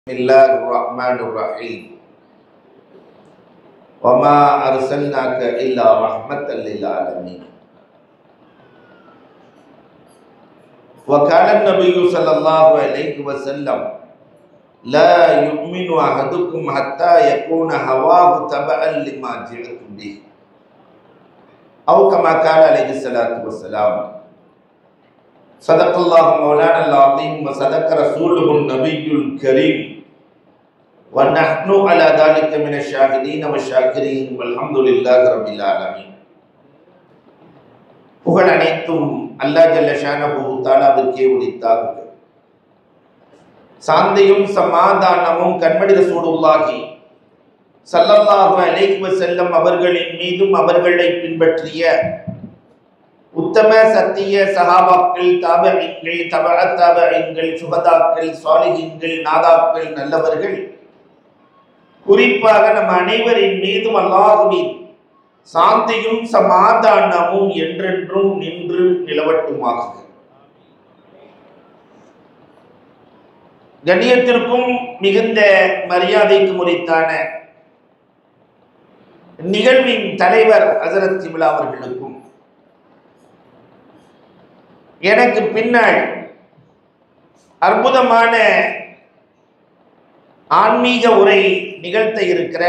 بسم الله الرحمن الرحيم وما أرسلناك إلا رحمة للعالمين وكان النبي صلى الله عليه وسلم لا يؤمن أحدكم حتى يكون هواه تبعا لما جئت به أو كما قال عليه الصلاة والسلام صدق الله مولانا العظيم وصدق رسوله النبي الكريم ونحن على ذلك من الشاهدين والشاكرين والحمد لله رب العالمين புகழ் அனைத்தும் அல்லா ஜல்ல ஷானஹு தாலாவிற்கே உரித்தாக சாந்தியும் சமாதானமும் கண்மணி ரசூலுல்லாஹி ஸல்லல்லாஹு அலைஹி வஸல்லம் அவர்களின் மீதும் அவர்களை பின்பற்றிய உத்தம சத்திய சகாபாக்கள் தாபகங்கள் தபா தாபகங்கள் சுகதாக்கள் சாலிகின்கள் நாதாக்கள் நல்லவர்கள் குறிப்பாக நம் அனைவரின் மீதும் அல்லாஹுவின் சாந்தியும் சமாதானமும் என்றென்றும் நின்று நிலவட்டுமாக கண்ணியத்திற்கும் மிகுந்த மரியாதைக்கு முறைத்தான நிகழ்வின் தலைவர் ஹசரத் சிம்லா அவர்களுக்கும் எனக்கு பின்னால் அற்புதமான ஆன்மீக உரை நிகழ்த்த இருக்கிற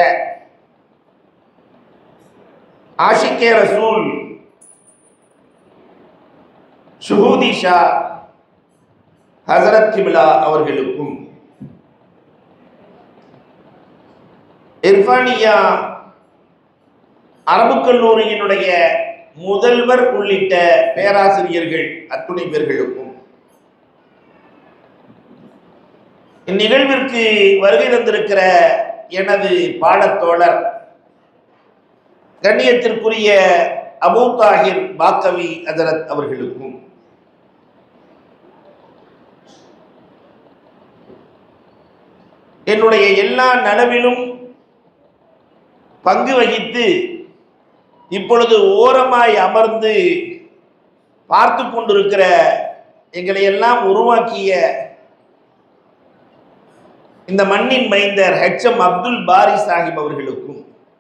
ஆஷிகே ரசூல் ஷுஹூதி ஷா ஹசரத் கிபிலா அவர்களுக்கும் இர்ஃபானியா அரபு கல்லூரியினுடைய முதல்வர் உள்ளிட்ட பேராசிரியர்கள் அத்துணை பேர்களுக்கும் இந்நிகழ்விற்கு வருகை தந்திருக்கிற எனது பாடத்தோழர் கண்ணியத்திற்குரிய அபூ தாகிர் பாக்கவி ஹசரத் அவர்களுக்கும் என்னுடைய எல்லா நனவிலும் பங்கு வகித்து இப்பொழுது ஓரமாய் அமர்ந்து பார்த்து கொண்டிருக்கிற எங்களை எல்லாம் உருவாக்கிய இந்த மண்ணின் மைந்தர் ஹெச்எம் அப்துல் பாரி சாஹிப் அவர்களுக்கும்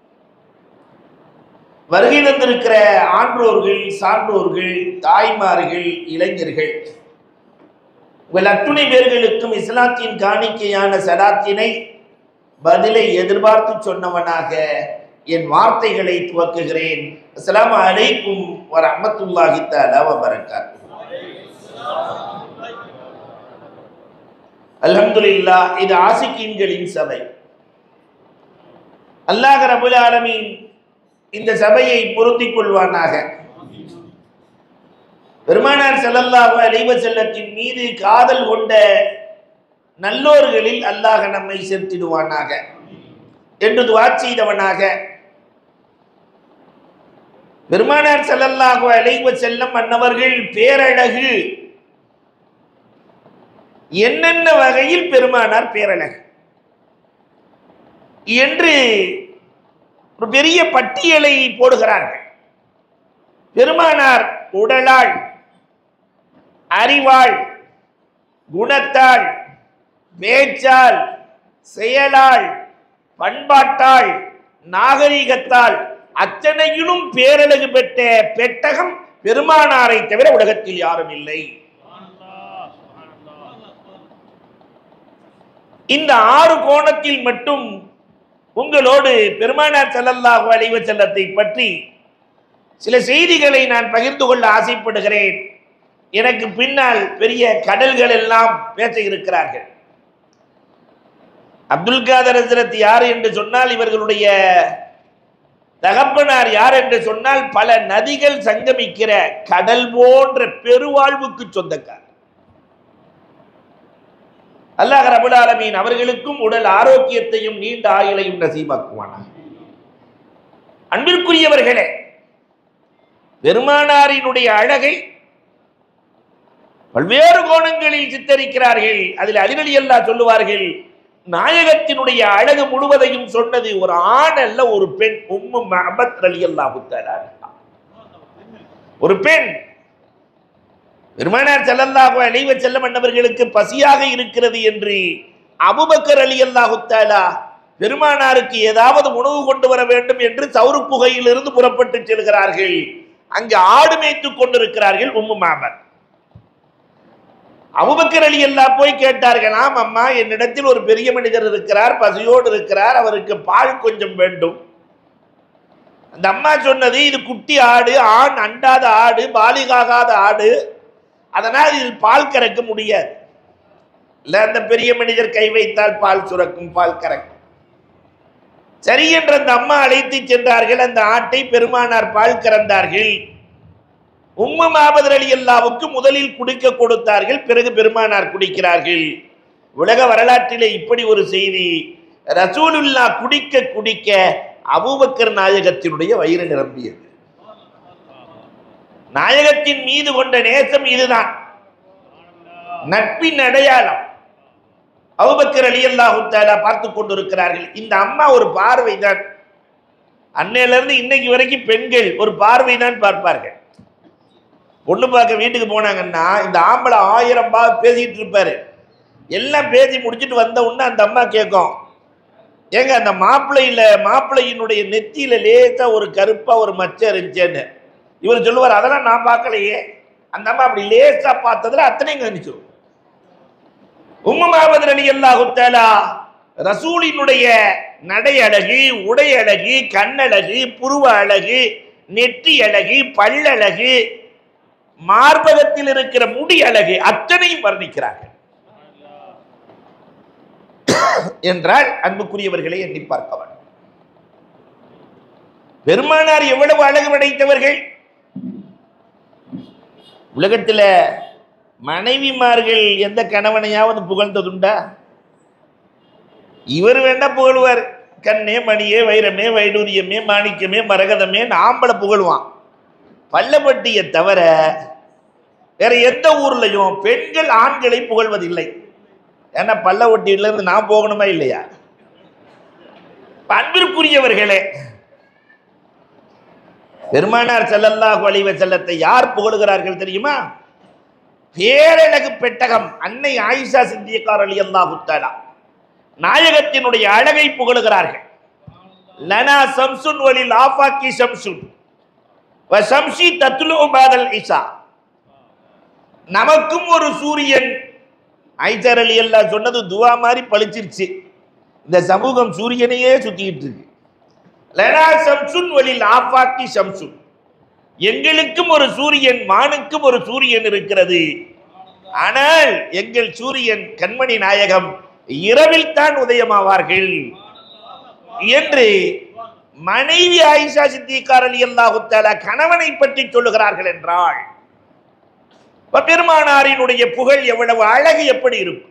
வருகை தந்திருக்கிற ஆன்றோர்கள் சான்றோர்கள் தாய்மார்கள் இளைஞர்கள் உங்கள் அத்துணை பேர்களுக்கும் இஸ்லாத்தின் காணிக்கையான சலாத்தினை பதிலை எதிர்பார்த்து சொன்னவனாக என் வார்த்தைகளை துவக்குகிறேன் அஸ்லாம் அலைக்கும் ஒரு அம்மத்துல்லாஹி தஆலா வ பரக்காத்துஹு அல்ஹம்துலில்லாஹ் இது ஆசிக்கீன்களின் சபை அல்லாஹ் ரபுல் ஆலமீன் இந்த சபையை பொருந்திக் கொள்வானாக பெருமானார் ஸல்லல்லாஹு அலைஹி வஸல்லத்தின் மீது காதல் கொண்ட நல்லோர்களில் அல்லாஹ் நம்மை சேர்த்திடுவானாக என்று துவா செய்தவனாக பெருமானார் ஸல்லல்லாஹு அலைஹி வஸல்லம் அன்னவர்கள் பேரழகு என்னென்ன வகையில் பெருமானார் பேரழகு என்று ஒரு பெரிய பட்டியலை போடுகிறார்கள் பெருமானார் உடலால் அறிவாள் குணத்தால் பேச்சால் செயலால் பண்பாட்டால் நாகரிகத்தால் அத்தனையிலும் பேரழகு பெற்ற பெட்டகம் பெருமானாரை தவிர உலகத்தில் யாரும் இல்லை இந்த ஆறு கோணத்தில் மட்டும் உங்களோடு பெருமானார் ஸல்லல்லாஹு அலைஹி வஸல்லத்தை பற்றி சில செய்திகளை நான் பகிர்ந்து கொள்ள ஆசைப்படுகிறேன் எனக்கு பின்னால் பெரிய கடல்கள் எல்லாம் பேச இருக்கிறார்கள் அப்துல் காதர் ஹசரத் யார் என்று சொன்னால் இவர்களுடைய தகப்பனார் யார் என்று சொன்னால் பல நதிகள் சங்கமிக்கிற கடல் போன்ற பெருவாழ்வுக்கு சொந்தக்கார் அல்லாஹ் ரபுல் ஆலமீன் அவர்களுக்கும் உடல் ஆரோக்கியத்தையும் நீண்ட ஆயுளையும் நசீபாக்குவானார் அன்பிற்குரியவர்களே பெருமானாரினுடைய அழகை பல்வேறு கோணங்களில் சித்தரிக்கிறார்கள் அதில் அதிரடி அல்லா சொல்லுவார்கள் நாயகத்தினுடைய அழகு முழுவதையும் சொன்னது ஒரு ஆண் அல்ல ஒரு பெண் உம்மு மஹபத் அலி அல்லாஹு ஒரு பெண் பெருமானார் ஸல்லல்லாஹு அலைஹி வஸல்லம் அன்னவர்களுக்கு பசியாக இருக்கிறது என்று அபுபக்கர் அலி அல்லாஹுத்தாலா பெருமானாருக்கு ஏதாவது உணவு கொண்டு வர வேண்டும் என்று சவுரு புகையிலிருந்து புறப்பட்டு செல்கிறார்கள் அங்கு ஆடு மேய்த்துக் கொண்டிருக்கிறார்கள் உம்மு மாமர் அபுபக்கர் அலி அல்லா போய் கேட்டார்கள் ஆம் அம்மா என்னிடத்தில் ஒரு பெரிய மனிதர் இருக்கிறார் பசியோடு இருக்கிறார் அவருக்கு பால் கொஞ்சம் வேண்டும் அந்த அம்மா சொன்னது இது குட்டி ஆடு ஆண் அண்டாத ஆடு பாலிகாகாத ஆடு அதனால் இதில் பால் கறக்க முடியாது இல்ல அந்த பெரிய மனிதர் கை வைத்தால் பால் சுரக்கும் பால் கறக்கும் சரி என்று அந்த அம்மா அழைத்து சென்றார்கள் அந்த ஆட்டை பெருமானார் பால் கறந்தார்கள் உம்மு மாபதர் அலி அல்லாவுக்கு முதலில் குடிக்க கொடுத்தார்கள் பிறகு பெருமானார் குடிக்கிறார்கள் உலக வரலாற்றிலே இப்படி ஒரு செய்தி ரசூலுல்லா குடிக்க குடிக்க அபூபக்கர் நாயகத்தினுடைய வயிறு நிரம்பியது நாயகத்தின் மீது கொண்ட நேசம் இதுதான் நட்பின் அடையாளம் அபுபக்கர் அலி அல்லாஹு தாலா பார்த்து கொண்டிருக்கிறார்கள் இந்த அம்மா ஒரு பார்வை தான் அன்னையில இருந்து இன்னைக்கு வரைக்கும் பெண்கள் ஒரு பார்வை தான் பார்ப்பார்கள் பொண்ணு பார்க்க வீட்டுக்கு போனாங்கன்னா இந்த ஆம்பளை ஆயிரம் பா பேசிட்டு இருப்பாரு எல்லாம் பேசி முடிச்சுட்டு வந்த உடனே அந்த அம்மா கேட்கும் ஏங்க அந்த மாப்பிள்ளையில மாப்பிள்ளையினுடைய நெத்தியில லேசா ஒரு கருப்பா ஒரு மச்சம் இருந்துச்சேன்னு இவர் சொல்லுவார் அதெல்லாம் நான் பார்க்கலையே அந்த அம்மா அப்படி லேசா பார்த்ததுல அத்தனையும் கவனிச்சிடும் உம்மு மாபத் அலி அல்லாஹு தாலா ரசூலினுடைய நடை அழகு உடை அழகு கண்ணழகு புருவ அழகு நெற்றி அழகு பல்லழகு மார்பகத்தில் இருக்கிற முடி அழகு அத்தனையும் வர்ணிக்கிறார்கள் என்றால் அன்புக்குரியவர்களை எண்ணி பார்க்க வேண்டும் பெருமானார் எவ்வளவு அழகு படைத்தவர்கள் உலகத்தில் மனைவிமார்கள் எந்த கணவனையாவது புகழ்ந்ததுண்டா இவர் வேண்டா புகழ்வார் கண்ணே மணியே வைரமே வைடூரியமே மாணிக்கமே மரகதமே ஆம்பளை புகழ்வான் பள்ளப்பட்டியை தவிர வேற எந்த ஊர்லயும் பெண்கள் ஆண்களை புகழ்வதில்லை ஏன்னா பள்ளவட்டியில இருந்து நான் போகணுமா இல்லையா அன்பிற்குரியவர்களே பெருமானார் ஸல்லல்லாஹு அலைஹி வஸல்லத்தை யார் புகழுகிறார்கள் தெரியுமா பேரழகு பெட்டகம் அன்னை ஆயிஷா சித்தியக்கார் அலி அல்லாஹு தஆலா நாயகத்தினுடைய அழகை புகழுகிறார்கள் லனா சம்சுன் வலில் ஆஃபாக்கி சம்சுன் வ சம்சி தத்லு பாதல் இசா நமக்கும் ஒரு சூரியன் ஐசர் அலி அல்லாஹ் சொன்னது துவா மாதிரி பளிச்சிருச்சு இந்த சமூகம் சூரியனையே சுத்திக்கிட்டு இருக்கு லனா சம்சுன் வலில் ஆஃபாக்கி சம்சுன் எங்களுக்கும் ஒரு சூரியன் மானுக்கும் ஒரு சூரியன் இருக்கிறது ஆனால் எங்கள் சூரியன் கண்மணி நாயகம் இரவில் தான் உதயமாவார்கள் என்று மனைவி ஆயிஷா சித்திகார் அலி அல்லாஹு தஆலா கணவனை பற்றி சொல்லுகிறார்கள் என்றால் அப்ப பெருமானாரினுடைய புகழ் எவ்வளவு அழகு எப்படி இருக்கும்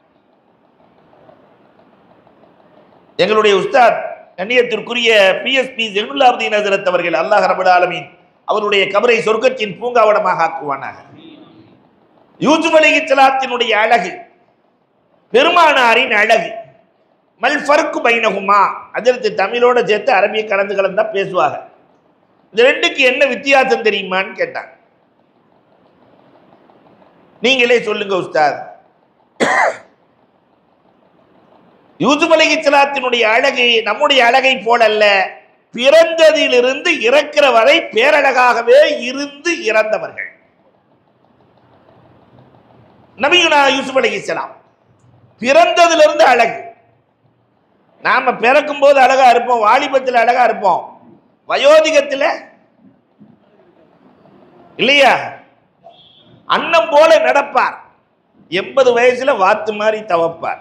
எங்களுடைய உஸ்தாத் கண்ணியத்திற்குரிய பிஎஸ்பி ஜெனுல்லாப்தீன் ஹசரத் அவர்கள் அல்லாஹ் ரபுல் ஆலமீன் அவருடைய கபரை சொர்க்கத்தின் பூங்காவனமாக ஆக்குவானாக யூசுப் அலிஹிச்சலாத்தினுடைய அழகு பெருமானாரின் அழகு மல் ஃபர்க்கு பைனகுமா அதற்கு தமிழோட சேர்த்து அரபிய கலந்து கலந்தா பேசுவாங்க இந்த ரெண்டுக்கு என்ன வித்தியாசம் தெரியுமான்னு கேட்டாங்க நீங்களே சொல்லுங்க உஸ்தாத் யூசுப் அலிஹிச்சலாத்தினுடைய அழகு நம்முடைய அழகை போலல்ல பிறந்ததிலிருந்து இறக்கிற வரை பேரழகாகவே இருந்து இறந்தவர்கள் நபியுனா யூசுப் அலிஹிஸ்லாம் பிறந்ததிலிருந்து அழகு நாம பிறக்கும் போது அழகா இருப்போம் வாலிபத்தில் அழகா இருப்போம் வயோதிகத்தில் இல்லையா அன்னம் போல நடப்பார் எண்பது வயசுல வாத்து மாதிரி தவப்பார்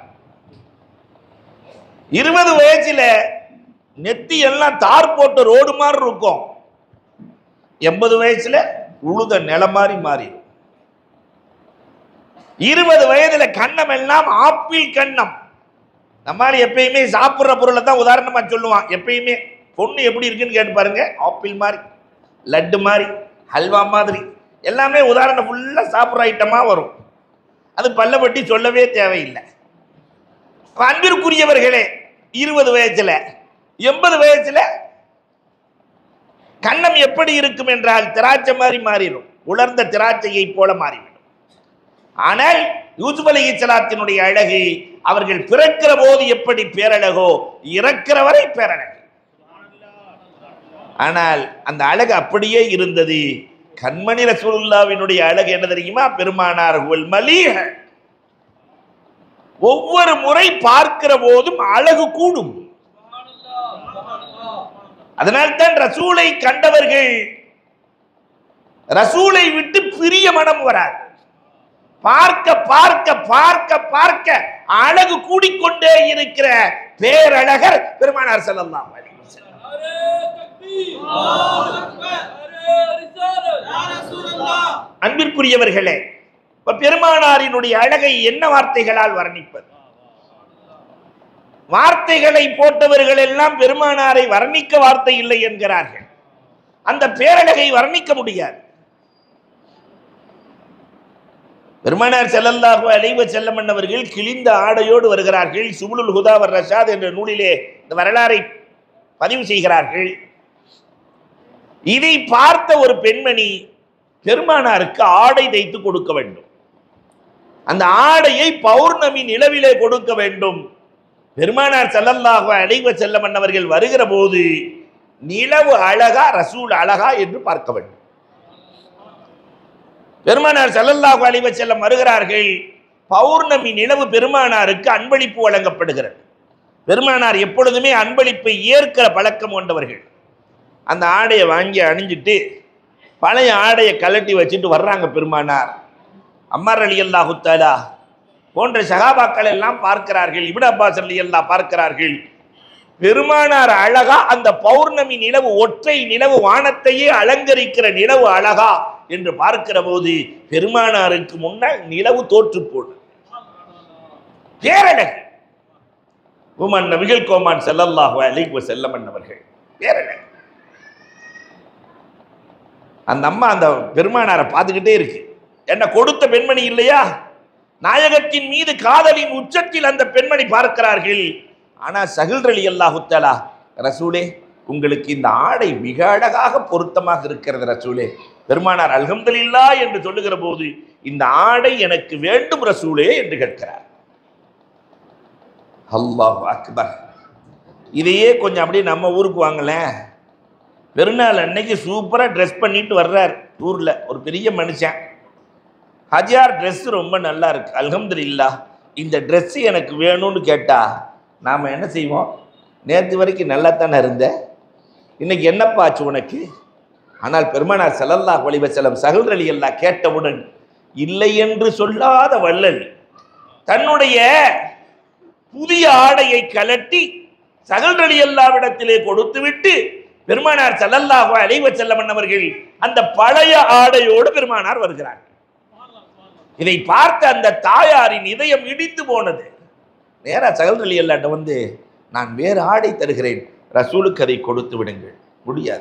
இருபது வயசுல நெத்தி எல்லாம் தார் போட்ட ரோடு மாதிரி இருக்கும் எண்பது வயசுல உழுத நில மாதிரி மாறிடும் இருபது வயதுல கண்ணம் எல்லாம் ஆப்பிள் கண்ணம் நம்மால எப்பயுமே சாப்பிட்ற பொருளை தான் உதாரணமா சொல்லுவான் எப்பயுமே பொண்ணு எப்படி இருக்குன்னு கேட்டு பாருங்க ஆப்பிள் மாதிரி லட்டு மாதிரி ஹல்வா மாதிரி எல்லாமே உதாரணம் ஃபுல்லாக சாப்பிட்ற ஐட்டமா வரும் அது பல்லப்பட்டி சொல்லவே தேவையில்லை அப்ப அன்பிற்குரியவர்களே இருபது வயசுல எண்பது வயசுல கண்ணம் எப்படி இருக்கும் என்றால் திராட்சை மாதிரி மாறிடும் உலர்ந்த திராட்சையை போல மாறிவிடும் ஆனால் யூசுப் அலி இஸ்லாத்தினுடைய அழகு அவர்கள் பிறக்கிற போது எப்படி பேரழகோ இறக்கிற வரை பேரழகு ஆனால் அந்த அழகு அப்படியே இருந்தது கண்மணி ரசூலுல்லாவினுடைய அழகு என்ன தெரியுமா பெருமானார் மலீக ஒவ்வொரு முறை பார்க்கிற போதும் அழகு கூடும் அதனால்தான் ரசூலை கண்டவர்கள் ரசூலை விட்டு பிரிய மனம் வராது பார்க்க பார்க்க பார்க்க பார்க்க அழகு கூடிக்கொண்டே இருக்கிற பேரழகர் பெருமானார் ஸல்லல்லாஹு அலைஹி வஸல்லம் அன்பிற்குரியவர்களே இப்ப பெருமானாரினுடைய அழகை என்ன வார்த்தைகளால் வர்ணிப்பது வார்த்தைகளை போட்டவர்கள் எல்லாம் பெருமானாரை வர்ணிக்க வார்த்தை இல்லை என்கிறார்கள் அந்த பேரழகை வர்ணிக்க முடியாது பெருமானார் செல்லல்லாஹு அலைவ செல்லம் அவர்கள் கிழிந்த ஆடையோடு வருகிறார்கள் சுபுலுல் ஹுதாவர் ரஷாத் என்ற நூலிலே இந்த வரலாறை பதிவு செய்கிறார்கள் இதை பார்த்த ஒரு பெண்மணி பெருமானாருக்கு ஆடை தைத்து கொடுக்க வேண்டும் அந்த ஆடையை பௌர்ணமி நிலவிலே கொடுக்க வேண்டும் பெருமானார் செல்லல்லாஹு அலைவ செல்லம் அவர்கள் வருகிற போது நிலவு அழகா ரசூல் அழகா என்று பார்க்க வேண்டும் பெருமானார் ஸல்லல்லாஹு அலைஹி வஸல்லம் வருகிறார்கள் பௌர்ணமி நிலவு பெருமானாருக்கு அன்பளிப்பு வழங்கப்படுகிறது பெருமானார் எப்பொழுதுமே அன்பளிப்பை ஏற்கிற பழக்கம் கொண்டவர்கள் அந்த ஆடையை வாங்கி அணிஞ்சிட்டு பழைய ஆடையை கலட்டி வச்சுட்டு வர்றாங்க பெருமானார் அம்மார் அலி அல்லாஹு தாலா போன்ற சகாபாக்கள் எல்லாம் பார்க்கிறார்கள் இப்னு அப்பாஸ் அலி அல்லா பார்க்கிறார்கள் பெருமானார் அழகா அந்த பௌர்ணமி நிலவு ஒற்றை நிலவு வானத்தையே அலங்கரிக்கிற நிலவு அழகா என்று பார்க்கிற போது பெருமானாருக்கு முன்னால் நிலவு தோற்று போடு பேரழகு உமன் நபிகள் கோமான் செல்லல்லாஹு அலைஹி செல்லம் அவர்கள் பேரழகு அந்த அம்மா அந்த பெருமானாரை பார்த்துக்கிட்டே இருக்கு என்ன கொடுத்த பெண்மணி இல்லையா நாயகத்தின் மீது காதலின் உச்சத்தில் அந்த பெண்மணி பார்க்கிறார்கள் ஆனா சகில் அலி அல்லாஹுத்தலா ரசூலே உங்களுக்கு இந்த ஆடை மிக அழகாக பொருத்தமாக இருக்கிறது ரசூலே பெருமானார் அல்ஹம்துலில்லா என்று சொல்லுகிற போது இந்த ஆடை எனக்கு வேண்டும் ரசூலே என்று கேட்கிறார் அல்லாஹ் அக்பர் இதையே கொஞ்சம் அப்படியே நம்ம ஊருக்கு வாங்களேன் பெருநாள் அன்னைக்கு சூப்பராக ட்ரெஸ் பண்ணிட்டு வர்றார் ஊரில் ஒரு பெரிய மனுஷன் ஹஜார் Dress ரொம்ப நல்லா இருக்கு அல்ஹம்துலில்லா இந்த Dress எனக்கு வேணும்னு கேட்டா நாம் என்ன செய்வோம் நேற்று வரைக்கும் நல்லா தானே இருந்த இன்னைக்கு என்னப்பா ஆச்சு உனக்கு ஆனால் பெருமானார் ஸல்லல்லாஹு அலைஹி வஸல்லம் சகோதர அலி அல்லா கேட்டவுடன் இல்லை என்று சொல்லாத வள்ளல் தன்னுடைய புதிய ஆடையை கலட்டி சகல் அலி அல்லாவிடத்திலே கொடுத்துவிட்டு பெருமானார் ஸல்லல்லாஹு அலைஹி வஸல்லம் அவர்கள் அந்த பழைய ஆடையோடு பெருமானார் வருகிறார் இதை பார்த்த அந்த தாயாரின் இதயம் இடித்து போனது நேரா சகல் அலி அல்லாட்ட வந்து நான் வேறு ஆடை தருகிறேன் ரசூலுக்கு அதை கொடுத்து விடுங்கள் முடியாது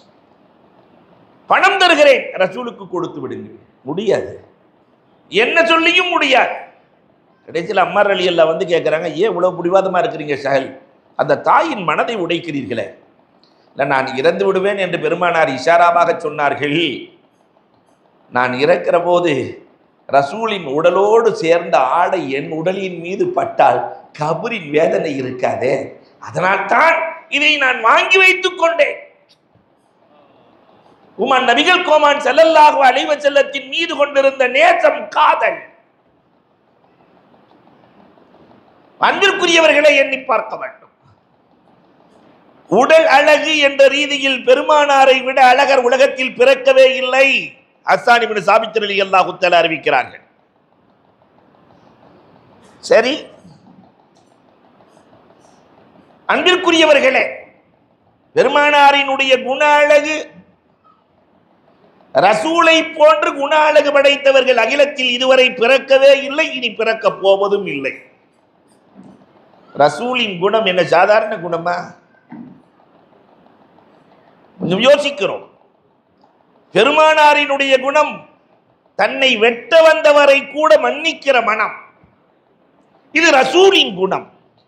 பணம் தருகிறேன் ரசூலுக்கு கொடுத்து விடுங்கள் முடியாது என்ன சொல்லியும் முடியாது கடைசியில் அம்மார் அலி அல்லா வந்து கேட்குறாங்க ஏன் இவ்வளவு பிடிவாதமாக இருக்கிறீங்க சஹல் அந்த தாயின் மனதை உடைக்கிறீர்களே இல்லை நான் இறந்து விடுவேன் என்று பெருமானார் இஷாராவாக சொன்னார்கள் நான் இறக்கிற போது ரசூலின் உடலோடு சேர்ந்த ஆடை என் உடலின் மீது பட்டால் கபரின் வேதனை இருக்காதே அதனால்தான் இதை நான் வாங்கி வைத்துக் கொண்டேன் உமான் நபிகள் கோமான் செல்லல்லாஹு அலைவ செல்லத்தின் மீது கொண்டிருந்த நேசம் காதல் அன்பிற்குரியவர்களை எண்ணி பார்க்க வேண்டும் உடல் அழகு என்ற ரீதியில் பெருமானாரை விட அழகர் உலகத்தில் பிறக்கவே இல்லை அஸ்ஸானி பின் சாபித் அலி அல்லாஹு தஆலா அறிவிக்கிறார்கள் சரி அன்பிற்குரியவர்களே பெருமானாரினுடைய குண அழகு ரசூலை போன்று குண அழகு படைத்தவர்கள் அகிலத்தில் இதுவரை பிறக்கவே இல்லை இனி பிறக்கப் போவதும் இல்லை ரசூலின் குணம் என்ன சாதாரண குணமா கொஞ்சம் யோசிக்கிறோம் பெருமானாரினுடைய குணம் தன்னை வெட்ட வந்தவரை கூட மன்னிக்கிற மனம் இது ரசூலின் குணம்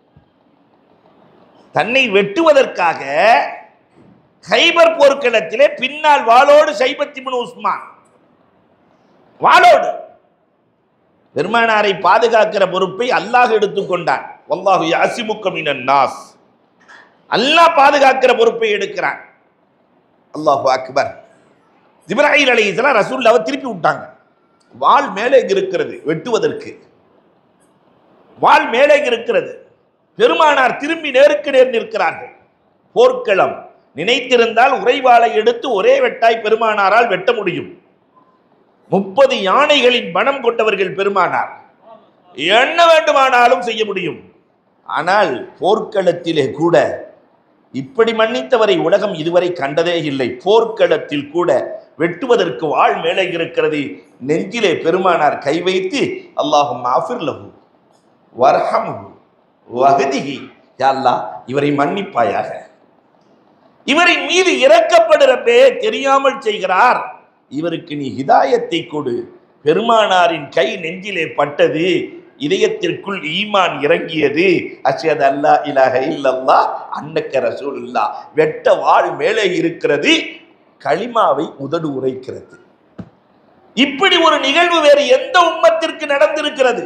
தன்னை வெட்டுவதற்காக ஹைபர் போர்க்களத்திலே பின்னால் வாளோடு சைபத்திபின் உஸ்மான் வாளோடு பெருமானாரை பாதுகாக்கிற பொறுப்பை அல்லாஹ் எடுத்துக்கொண்டான் வல்லாஹு யாசிமுக்க மினன் நாஸ் அல்லாஹ் பாதுகாக்கிற பொறுப்பை எடுக்கிறான் அல்லாஹு அக்பர் ஜிப்ராஹில் அலைஹிஸ்ஸலாம் ரசூல்லாவை திருப்பி விட்டாங்க வாள் மேலே இருக்கிறது வெட்டுவதற்கு வாள் மேலே இருக்கிறது பெருமானார் திரும்பி நேருக்கு நேர் நிற்கிறார்கள் போர்க்களம் நினைத்திருந்தால் உறைவாளை எடுத்து ஒரே வெட்டாய் பெருமானாரால் வெட்ட முடியும் முப்பது யானைகளின் பணம் கொண்டவர்கள் பெருமானார் என்ன வேண்டுமானாலும் செய்ய முடியும் ஆனால் போர்க்களத்திலே கூட இப்படி மன்னித்தவரை உலகம் இதுவரை கண்டதே இல்லை போர்க்களத்தில் கூட வெட்டுவதற்கு வாழ் மேலே இருக்கிறது நெஞ்சிலே பெருமானார் கை வைத்து அல்லாஹும் ஆஃபிர் லஹு வர்ஹம்ஹு வஹதிஹி யா அல்லாஹ் இவரை மன்னிப்பாயாக இவரின் மீது இறக்கப்படுறப்பே தெரியாமல் செய்கிறார் இவருக்கு நீ ஹிதாயத்தை கொடு பெருமானாரின் கை நெஞ்சிலே பட்டது இதயத்திற்குள் ஈமான் இறங்கியது அஷ்ஹது அல்லா இலாஹ இல்லல்லாஹ் அன்னக்க ரசூலுல்லாஹ் வெட்ட வாழ் மேலே இருக்கிறது களிமாவை உதடு உரைக்கிறது இப்படி ஒரு நிகழ்வு வேறு எந்த உம்மத்திற்கு நடந்திருக்கிறது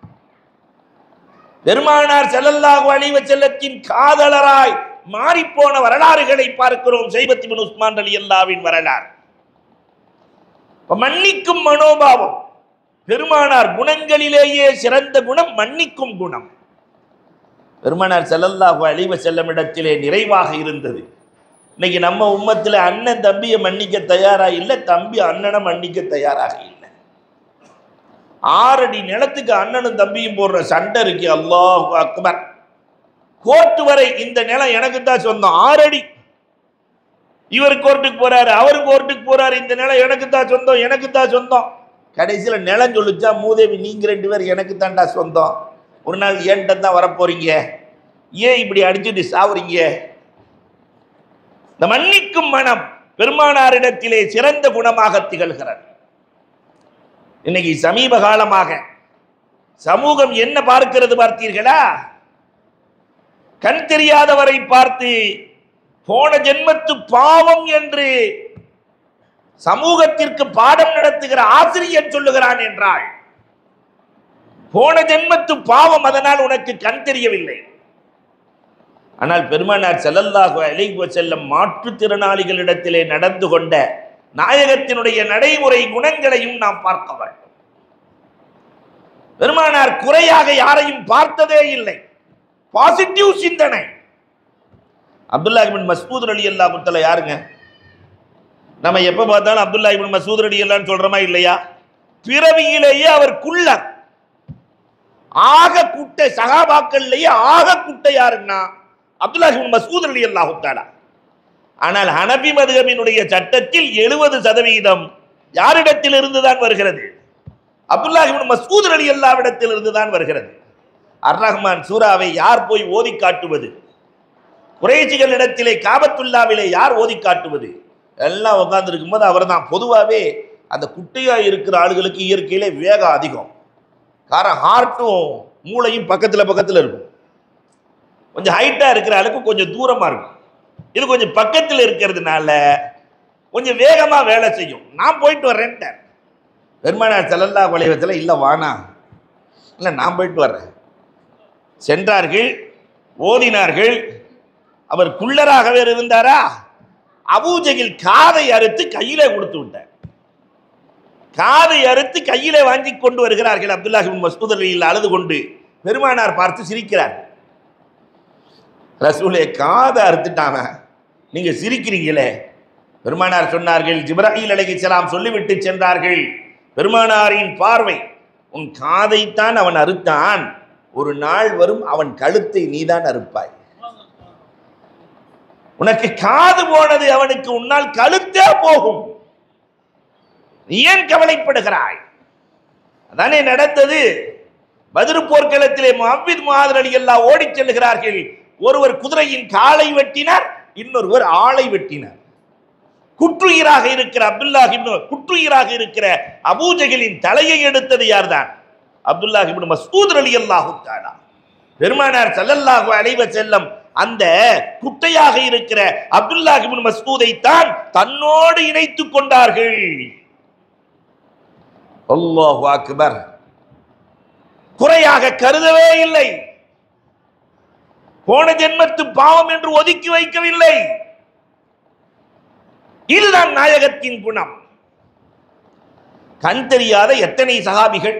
பெருமானார் ஸல்லல்லாஹு அலைஹி வஸல்லத்தின் காதலராய் மாறிப்போன வரலாறுகளை பார்க்கிறோம் சைபத் இப்னு உஸ்மான் ரலியல்லாஹுவின் வரலாறு இப்ப மன்னிக்கும் மனோபாவம் பெருமானார் குணங்களிலேயே சிறந்த குணம் மன்னிக்கும் குணம் பெருமானார் ஸல்லல்லாஹு அலைஹி வஸல்லம் இடத்திலே நிறைவாக இருந்தது இன்னைக்கு நம்ம உம்மத்துல அண்ணன் தம்பியை மன்னிக்க தயாரா இல்லை தம்பி அண்ணனை மன்னிக்க தயாராக இல்லை ஆறடி நிலத்துக்கு அண்ணனும் தம்பியும் போடுற சண்டை இருக்கு அல்லாஹ் அக்பர் கோர்ட்டு வரை இந்த நிலம் எனக்கு தான் சொந்தம் ஆறடி இவர் கோர்ட்டுக்கு போறாரு அவர் கோர்ட்டுக்கு போறாரு இந்த நிலம் எனக்கு தான் சொந்தம் எனக்கு தான் சொந்தம் கடைசியில நிலம் சொல்லிச்சா மூதேவி நீங்க ரெண்டு பேர் எனக்கு தான்டா சொந்தம் ஒரு நாள் ஏன்ட்ட தான் வரப்போறீங்க ஏன் இப்படி அடிச்சுட்டு சாவுறீங்க இந்த மன்னிக்கும் மனம் பெருமானாரிடத்திலே சிறந்த குணமாக திகழ்கிறது இன்னைக்கு சமீப காலமாக சமூகம் என்ன பார்க்கிறது பார்த்தீர்களா கண் தெரியாதவரை பார்த்து போன ஜென்மத்து பாவம் என்று சமூகத்திற்கு பாடம் நடத்துகிற ஆசிரியர் சொல்லுகிறான் என்றாள் போன ஜென்மத்து பாவம் அதனால் உனக்கு கண் தெரியவில்லை ஆனால் பெருமானார் ஸல்லல்லாஹு அலைஹி வஸல்லம் மாற்றுத்திறனாளிகளிடத்திலே நடந்து கொண்ட நாயகத்தினுடைய நடைமுறை குணங்களையும் நாம் பார்க்க வேண்டும் பெருமானார் குறையாக யாரையும் பார்த்ததே இல்லை பாசிட்டிவ் சிந்தனை அப்துல்லா இபின் மஸ்பூத் அலி அல்லா முத்தல யாருங்க நம்ம எப்ப பார்த்தாலும் அப்துல்லா இபின் மசூத் அலி அல்லான்னு சொல்றோமா இல்லையா பிறவியிலேயே அவர் குள்ளர் ஆக குட்டை சகாபாக்கள்லேயே ஆக குட்டை யாருன்னா அப்துல்லா இபின் மசூத் அலி அல்லாஹு தாலா ஆனால் ஹனபி மதுகபினுடைய சட்டத்தில் எழுபது சதவீதம் யாரிடத்தில் இருந்துதான் வருகிறது அப்துல்லா இபின் மசூத் அலி அல்லாவிடத்தில் இருந்துதான் வருகிறது அர் ரஹ்மான் சூராவை யார் போய் ஓதி காட்டுவது குறைச்சிகளிடத்திலே காபத்துல்லாவிலே யார் ஓதி காட்டுவது எல்லாம் உட்கார்ந்து இருக்கும்போது அவர் தான் பொதுவாகவே அந்த குட்டையா இருக்கிற ஆளுகளுக்கு இயற்கையிலே வேகம் அதிகம் காரணம் ஹார்ட்டும் மூளையும் பக்கத்தில் பக்கத்தில் இருக்கும் கொஞ்சம் ஹைட்டாக இருக்கிற ஆளுக்கு கொஞ்சம் தூரமாக இருக்கும் இது கொஞ்சம் பக்கத்தில் இருக்கிறதுனால கொஞ்சம் வேகமாக வேலை செய்யும் நான் போயிட்டு வர்றேன்ட்டார் பெருமானார் செல்லல்லா வளைவத்தில் இல்லை வானா இல்லை நான் போயிட்டு வர்றேன் சென்றார்கள் ஓதினார்கள் அவர் குள்ளராக வேறு இருந்தாரா அபூஜகில் காதை அறுத்து கையிலே கொடுத்து விட்டார் காதை அறுத்து கையிலே வாங்கி கொண்டு வருகிறார்கள் அப்துல்லாஹிபின் மஸ்பூத் அலியில் அழுது கொண்டு பெருமானார் பார்த்து சிரிக்கிறார் ரசூலே காதை அறுத்துட்டாம நீங்க சிரிக்கிறீங்களே பெருமானார் சொன்னார்கள் ஜிப்ராஹில் அலைஹிஸ்ஸலாம் சொல்லிவிட்டு சென்றார்கள் பெருமானாரின் பார்வை உன் காதைத்தான் அவன் அறுத்தான் ஒரு நாள் வரும் அவன் கழுத்தை நீதான் அறுப்பாய் உனக்கு காது போனது அவனுக்கு உன்னால் கழுத்தே போகும் நீ ஏன் கவலைப்படுகிறாய் அதானே நடந்தது பதிரு போர்க்களத்திலே முஹம்மித் முஹாதர் அலி எல்லாம் ஓடிச் செல்கிறார்கள் ஒருவர் குதிரையின் காலை வெட்டினார் இன்னொருவர் ஆளை வெட்டினார் குற்றுயிராக இருக்கிற அப்துல்லாஹ் இப்னு குற்றுயிராக இருக்கிற அபூஜகலின் தலையை எடுத்தது யார்தான் அப்துல்லாஹ் இப்னு மஸ்ஊத் ரலியல்லாஹு தஆலா பெருமானார் ஸல்லல்லாஹு அலைஹி வஸல்லம் அந்த குட்டையாக இருக்கிற அப்துல்லாஹ் இப்னு மஸ்ஊதை தான் தன்னோடு இணைத்துக் கொண்டார்கள் அல்லாஹு அக்பர் குறையாக கருதவே இல்லை போன ஜென்மத்து பாவம் என்று ஒதுக்கி வைக்கவில்லை இதுதான் நாயகத்தின் குணம் கண் தெரியாத எத்தனை சகாபிகள்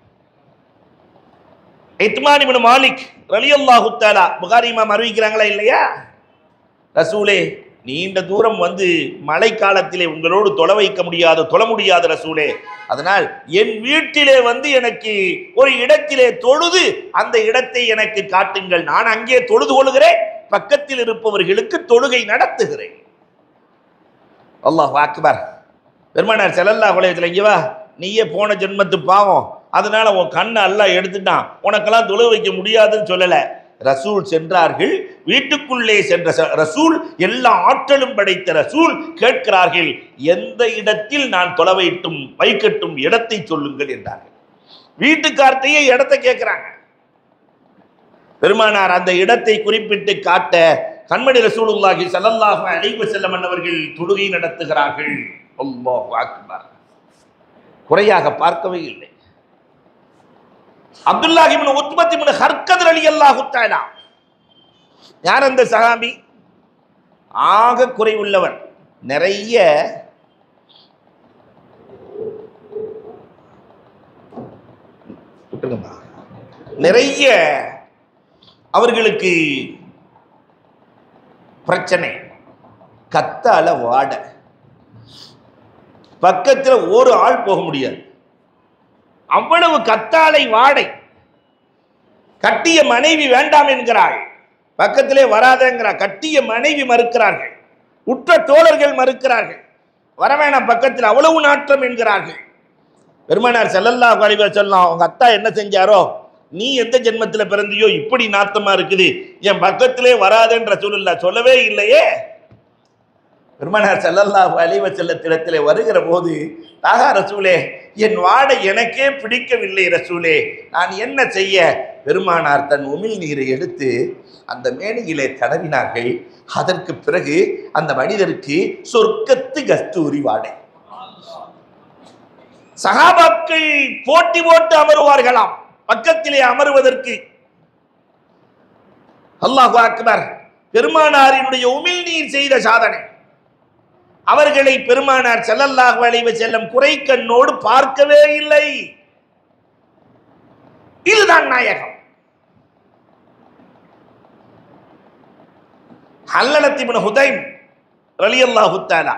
இத்மான் இப்னு மாலிக் ரலியல்லாஹு தஆலா புகாரி இமாம் அறிவிக்கிறாங்களா இல்லையா ரசூலே நீண்ட தூரம் வந்து மழை காலத்திலே உங்களோடு தொலை வைக்க முடியாது தொழ முடியாது ரசூலே அதனால் என் வீட்டிலே வந்து எனக்கு ஒரு இடத்திலே தொழுது அந்த இடத்தை எனக்கு காட்டுங்கள் நான் அங்கே தொழுது கொள்கிறேன் பக்கத்தில் இருப்பவர்களுக்கு தொழுகை நடத்துகிறேன் அல்லாஹ் அக்பர் பெருமானார் செல்லல்லா குலையத்தில் இங்கே வா நீயே போன ஜென்மத்து பாவம் அதனால உன் கண்ணை எல்லாம் எடுத்துட்டான் உனக்கெல்லாம் தொழு வைக்க முடியாதுன்னு சொல்லலை ரசூல் சென்றார்கள் வீட்டுக்குள்ளே சென்ற ச- ரசூல் எல்லா ஆற்றலும் படைத்த ரசூல் கேட்கிறார்கள் எந்த இடத்தில் நான் தொலை வைட்டும் வைக்கட்டும் இடத்தை சொல்லுங்கள் என்றார்கள் வீட்டுக்கார்த்தையே இடத்தை கேட்கிறாங்க பெருமானார் அந்த இடத்தை குறிப்பிட்டு காட்ட கண்மணி ரசூலுல்லாஹி ஸல்லல்லாஹு அலைஹி வஸல்லம் அவர்கள் தொழுகை நடத்துகிறார்கள் அல்லாஹு அக்பர் குறையாக பார்க்கவே இல்லை அப்துல்லாஹி இப்னு உத்பத் இப்னு ஹர்கத் ரலியல்லாஹு தஆலா யார் அந்த சஹாபி ஆக குறை உள்ளவர் நிறைய விட்டுருங்கம்மா. நிறைய அவர்களுக்கு பிரச்சனை கத்தால வாட பக்கத்துல ஒரு ஆள் போக முடியாது அவ்வளவு கத்தாழை வாடை கட்டிய மனைவி வேண்டாம் என்கிறாள் பக்கத்திலே வராதங்கிறார் கட்டிய மனைவி மறுக்கிறார்கள் உற்ற தோழர்கள் மறுக்கிறார்கள் வரவேணாம் பக்கத்தில் அவ்வளவு நாற்றம் என்கிறார்கள் பெருமானார் செல்லல்லா கழிவ சொல்லலாம் உங்க அத்தா என்ன செஞ்சாரோ நீ எந்த ஜென்மத்துல பிறந்தியோ இப்படி நாத்தமா இருக்குது என் பக்கத்திலே வராதுன்ற சொல்லுல்ல சொல்லவே இல்லையே பெருமானார் செல்லல்லா அலைவ செல்லத்திடத்திலே வருகிற போது தாகா ரசூலே என் வாடை எனக்கே பிடிக்கவில்லை ரசூலே நான் என்ன செய்ய பெருமானார் தன் உமிழ் நீரை எடுத்து அந்த மேனியிலே தடவினார்கள் அதற்கு பிறகு அந்த மனிதருக்கு சொர்க்கத்து கஸ்தூரி வாடை சகாபாக்கள் போட்டி போட்டு அமருவார்களாம் பக்கத்திலே அமருவதற்கு அல்லாஹு அக்பர் பெருமானாரினுடைய உமிழ்நீர் செய்த சாதனை அவர்களை பெருமானார் ஸல்லல்லாஹு அலைஹி வஸல்லம் குறை கண்ணோடு பார்க்கவே இல்லை இதுதான் நாயகம் ஹல்லலத் இப்னு ஹுதைம் ரலியல்லாஹு தஆலா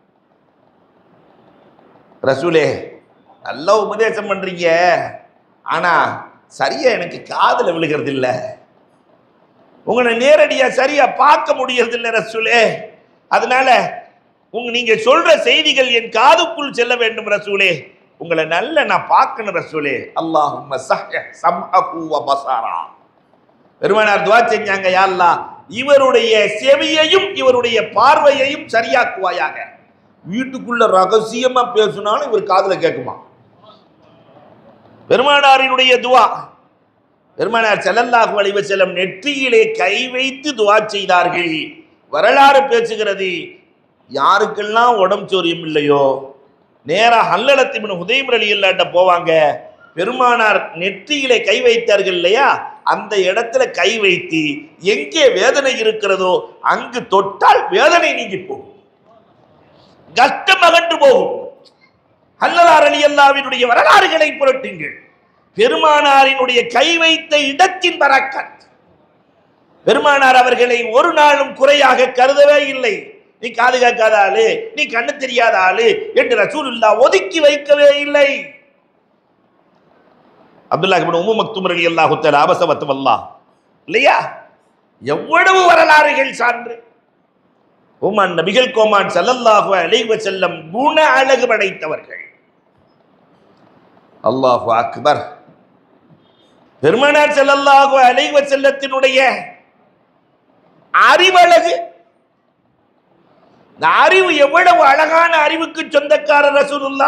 ரசூலே நல்ல உபதேசம் பண்றீங்க ஆனா சரியா எனக்கு காதுல விழுகிறது இல்ல உங்களை நேரடியா சரியா பார்க்க முடியறது இல்ல ரசூலே அதனால உங்க நீங்க சொல்ற செய்திகள் என் காதுக்குள் செல்ல வேண்டும் ரசூலே உங்களை நல்ல நான் பார்க்கணும் ரசூலே அல்லாஹும்ம சஹ்ய சம்அஹு வ பஸாரா பெருமானார் துவா செஞ்சாங்க யா அல்லாஹ் இவருடைய செவியையும் இவருடைய பார்வையையும் சரியாக்குவாயாக வீட்டுக்குள்ள ரகசியமா பேசினாலும் இவர் காதுல கேட்குமா பெருமானாரினுடைய துவா பெருமானார் ஸல்லல்லாஹு அலைஹி வஸல்லம் நெற்றியிலே கை வைத்து துவா செய்தார்கள் வரலாறு பேசுகிறது யாருக்கெல்லாம் உடம்பு சோரியம் இல்லையோ நேரா ஹல்லலத்தின் ஹுதைம் அலி இல்லாட்ட போவாங்க பெருமானார் நெற்றியிலே கை வைத்தார்கள் இல்லையா அந்த இடத்துல கை வைத்து எங்கே வேதனை இருக்கிறதோ அங்கு தொட்டால் வேதனை நீங்கி போகும் கஷ்டம் அகன்று போகும் ஹல்லலார் அலி அல்லாவினுடைய வரலாறுகளை புரட்டுங்கள் பெருமானாரினுடைய கை வைத்த இடத்தின் பறக்கத் பெருமானார் அவர்களை ஒரு நாளும் குறையாக கருதவே இல்லை நீ காது கேட்காத ஆளு நீ கண்ணு தெரியாத ஆளு என்று ரசூலுல்லா ஒதுக்கி வைக்கவே இல்லை அப்துல்லா இப்னு உம்மு மக்தும் ரலியல்லாஹு தஆலா அபசவத்து அல்லாஹ் இல்லையா எவ்வளவு வரலாறுகள் சான்று உமான் நபிகள் கோமான் ஸல்லல்லாஹு அலைஹி வஸல்லம் குண அழகு படைத்தவர்கள் அல்லாஹு அக்பர் பெருமானார் ஸல்லல்லாஹு அலைஹி வஸல்லத்தினுடைய அறிவழகு இந்த அறிவு எவ்வளவு அழகான அறிவுக்கு சொந்தக்காரர் ரசூலுல்லா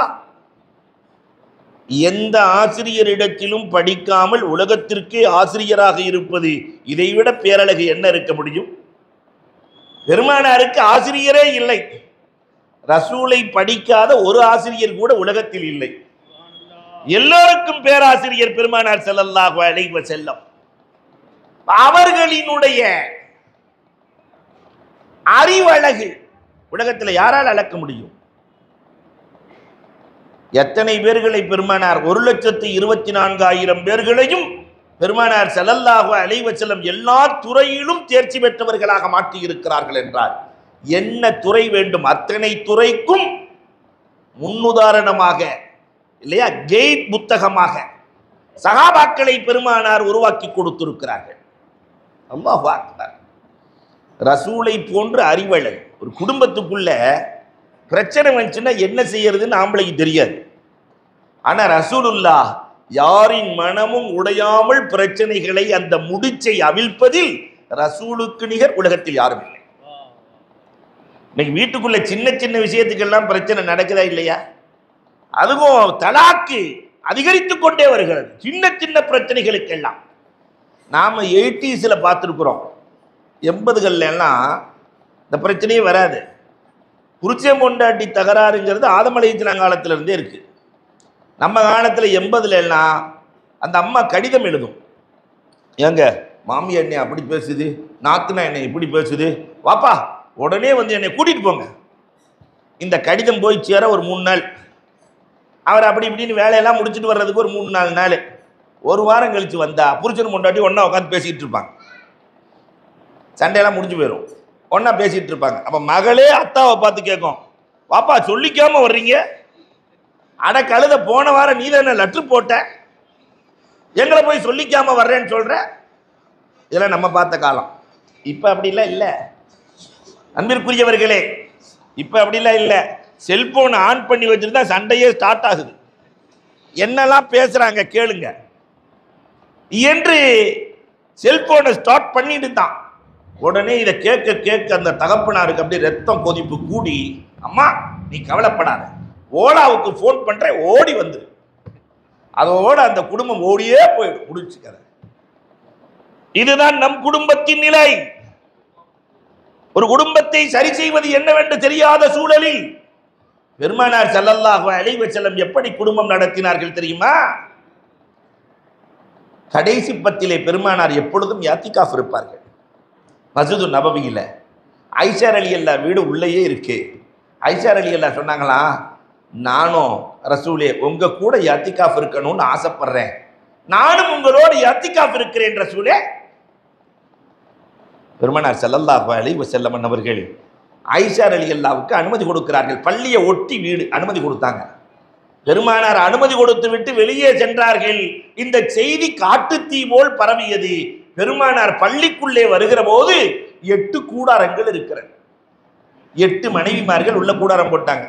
எந்த ஆசிரியரிடத்திலும் படிக்காமல் உலகத்திற்கே ஆசிரியராக இருப்பது இதைவிட பேரழகு என்ன இருக்க முடியும் பெருமானாருக்கு ஆசிரியரே இல்லை ரசூலை படிக்காத ஒரு ஆசிரியர் கூட உலகத்தில் இல்லை எல்லோருக்கும் பேராசிரியர் பெருமானார் ஸல்லல்லாஹு அலைஹி வஸல்லம் அவர்களினுடைய அறிவழகு உலகத்துல யாரால் அளக்க முடியும் எத்தனை பேர்களை பெருமானார் ஒரு லட்சத்து இருபத்தி நான்காயிரம் பேர்களையும் பெருமானார் ஸல்லல்லாஹு அலைஹி வஸல்லம் எல்லா துறையிலும் தேர்ச்சி பெற்றவர்களாக மாற்றி இருக்கிறார்கள் என்றால் என்ன துறை வேண்டும் அத்தனை துறைக்கும் முன்னுதாரணமாக இல்லையா கெய்ட் புத்தகமாக சகாபாக்களை பெருமானார் உருவாக்கி கொடுத்திருக்கிறார்கள் அல்லாஹ் அக்பர் ரசூலை போன்ற அறிவழல் ஒரு குடும்பத்துக்குள்ள பிரச்சனை வந்துச்சுன்னா என்ன செய்யறதுன்னு ஆம்பளைக்கு தெரியாது ஆனா ரசூலுல்லா யாரின் மனமும் உடையாமல் பிரச்சனைகளை அந்த முடிச்சை அவிழ்ப்பதில் ரசூலுக்கு நிகர் உலகத்தில் யாரும் இல்லை இன்னைக்கு வீட்டுக்குள்ள சின்ன சின்ன விஷயத்துக்கெல்லாம் பிரச்சனை நடக்குதா இல்லையா அதுவும் தலாக்கு அதிகரித்துக் கொண்டே வருகிறது சின்ன சின்ன பிரச்சனைகளுக்கெல்லாம் நாம எயிட்டிஸில் பார்த்துருக்குறோம் எண்பதுகள்ல எல்லாம் இந்த பிரச்சனையே வராது புருஷன் பொண்டாட்டி தகராறுங்கிறது ஆதமலையத்தின காலத்துல இருந்தே இருக்கு நம்ம காலத்தில் எண்பதுல எல்லாம் அந்த அம்மா கடிதம் எழுதும் ஏங்க மாமியார் என்னை அப்படி பேசுது நாத்துனா என்னை இப்படி பேசுது வாப்பா உடனே வந்து என்னை கூட்டிட்டு போங்க இந்த கடிதம் போய் சேர ஒரு மூணு நாள் அவர் அப்படி இப்படின்னு வேலையெல்லாம் முடிச்சுட்டு வர்றதுக்கு ஒரு மூணு நாலு நாள் ஒரு வாரம் கழிச்சு வந்தா புருஷன் பொண்டாட்டி ஒன்றா உட்காந்து பேசிக்கிட்டு இருப்பாங்க சண்டையெல்லாம் முடிஞ்சு போயிடும் ஒன்றா பேசிகிட்டு இருப்பாங்க அப்போ மகளே அத்தாவை பார்த்து கேட்கும் வாப்பா சொல்லிக்காம வர்றீங்க அட கழுத போன வாரம் நீ தானே லெட்ரு போட்ட எங்களை போய் சொல்லிக்காம வர்றேன்னு சொல்ற இதெல்லாம் நம்ம பார்த்த காலம் இப்போ அப்படிலாம் இல்லை அன்பிற்குரியவர்களே இப்போ அப்படிலாம் இல்லை செல்போனை ஆன் பண்ணி வச்சிருந்தா சண்டையே ஸ்டார்ட் ஆகுது என்னெல்லாம் பேசுறாங்க கேளுங்க என்று செல்போனை ஸ்டார்ட் பண்ணிட்டு தான் உடனே இதை கேட்க கேட்க அந்த தகப்பனாருக்கு அப்படியே ரத்தம் கொதிப்பு கூடி அம்மா நீ கவலைப்படாத ஓலாவுக்கு ஃபோன் பண்ற ஓடி வந்துரு அதோட அந்த குடும்பம் ஓடியே போயிடும் முடிச்சு கதை இதுதான் நம் குடும்பத்தின் நிலை ஒரு குடும்பத்தை சரி செய்வது என்னவென்று தெரியாத சூழலில் பெருமானார் ஸல்லல்லாஹு அலைஹி வஸல்லம் எப்படி குடும்பம் நடத்தினார்கள் தெரியுமா கடைசி பத்திலே பெருமானார் எப்பொழுதும் யாத்திகாஃப் இருப்பார்கள் மசூது நபவியில் ஐஷார் அலி அல்லா வீடு உள்ளேயே இருக்கு ஐஷார் அலி அல்லா சொன்னாங்களா நானும் ரசூலே உங்க கூட யாத்திகாஃப் இருக்கணும்னு ஆசைப்படுறேன் நானும் உங்களோட யாத்திகாஃப் இருக்கிறேன் ரசூலே பெருமனார் ஸல்லல்லாஹு அலைஹி வஸல்லம் அவர்கள் ஐஷார் அலி அல்லாவுக்கு அனுமதி கொடுக்கிறார்கள் பள்ளியை ஒட்டி வீடு அனுமதி கொடுத்தாங்க பெருமானார் அனுமதி கொடுத்து விட்டு வெளியே சென்றார்கள் இந்த செய்தி காட்டுத்தீ போல் பரவியது பெருமானார் பள்ளிக்குள்ளே வருகிற போது எட்டு கூடாரங்கள் இருக்கிறது எட்டு மனைவிமார்கள் உள்ள கூடாரம் போட்டாங்க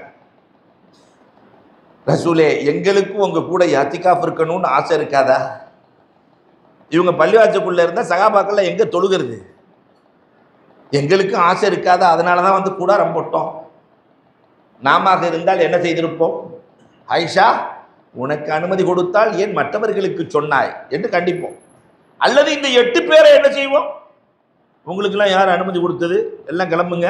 ரசூலே எங்களுக்கும் உங்க கூட யாத்திகாஃப் இருக்கணும்னு ஆசை இருக்காதா இவங்க பள்ளிவாசக்குள்ள இருந்தா சகாபாக்கள்ல எங்க தொழுகிறது எங்களுக்கும் ஆசை இருக்காதா அதனால தான் வந்து கூடாரம் போட்டோம் நாம இருந்தால் என்ன செய்திருப்போம் ஐஷா உனக்கு அனுமதி கொடுத்தால் ஏன் மற்றவர்களுக்கு சொன்னாய் என்று கண்டிப்போம் அல்லது இந்த எட்டு பேரை என்ன செய்வோம் உங்களுக்கெல்லாம் யார் அனுமதி கொடுத்தது எல்லாம் கிளம்புங்க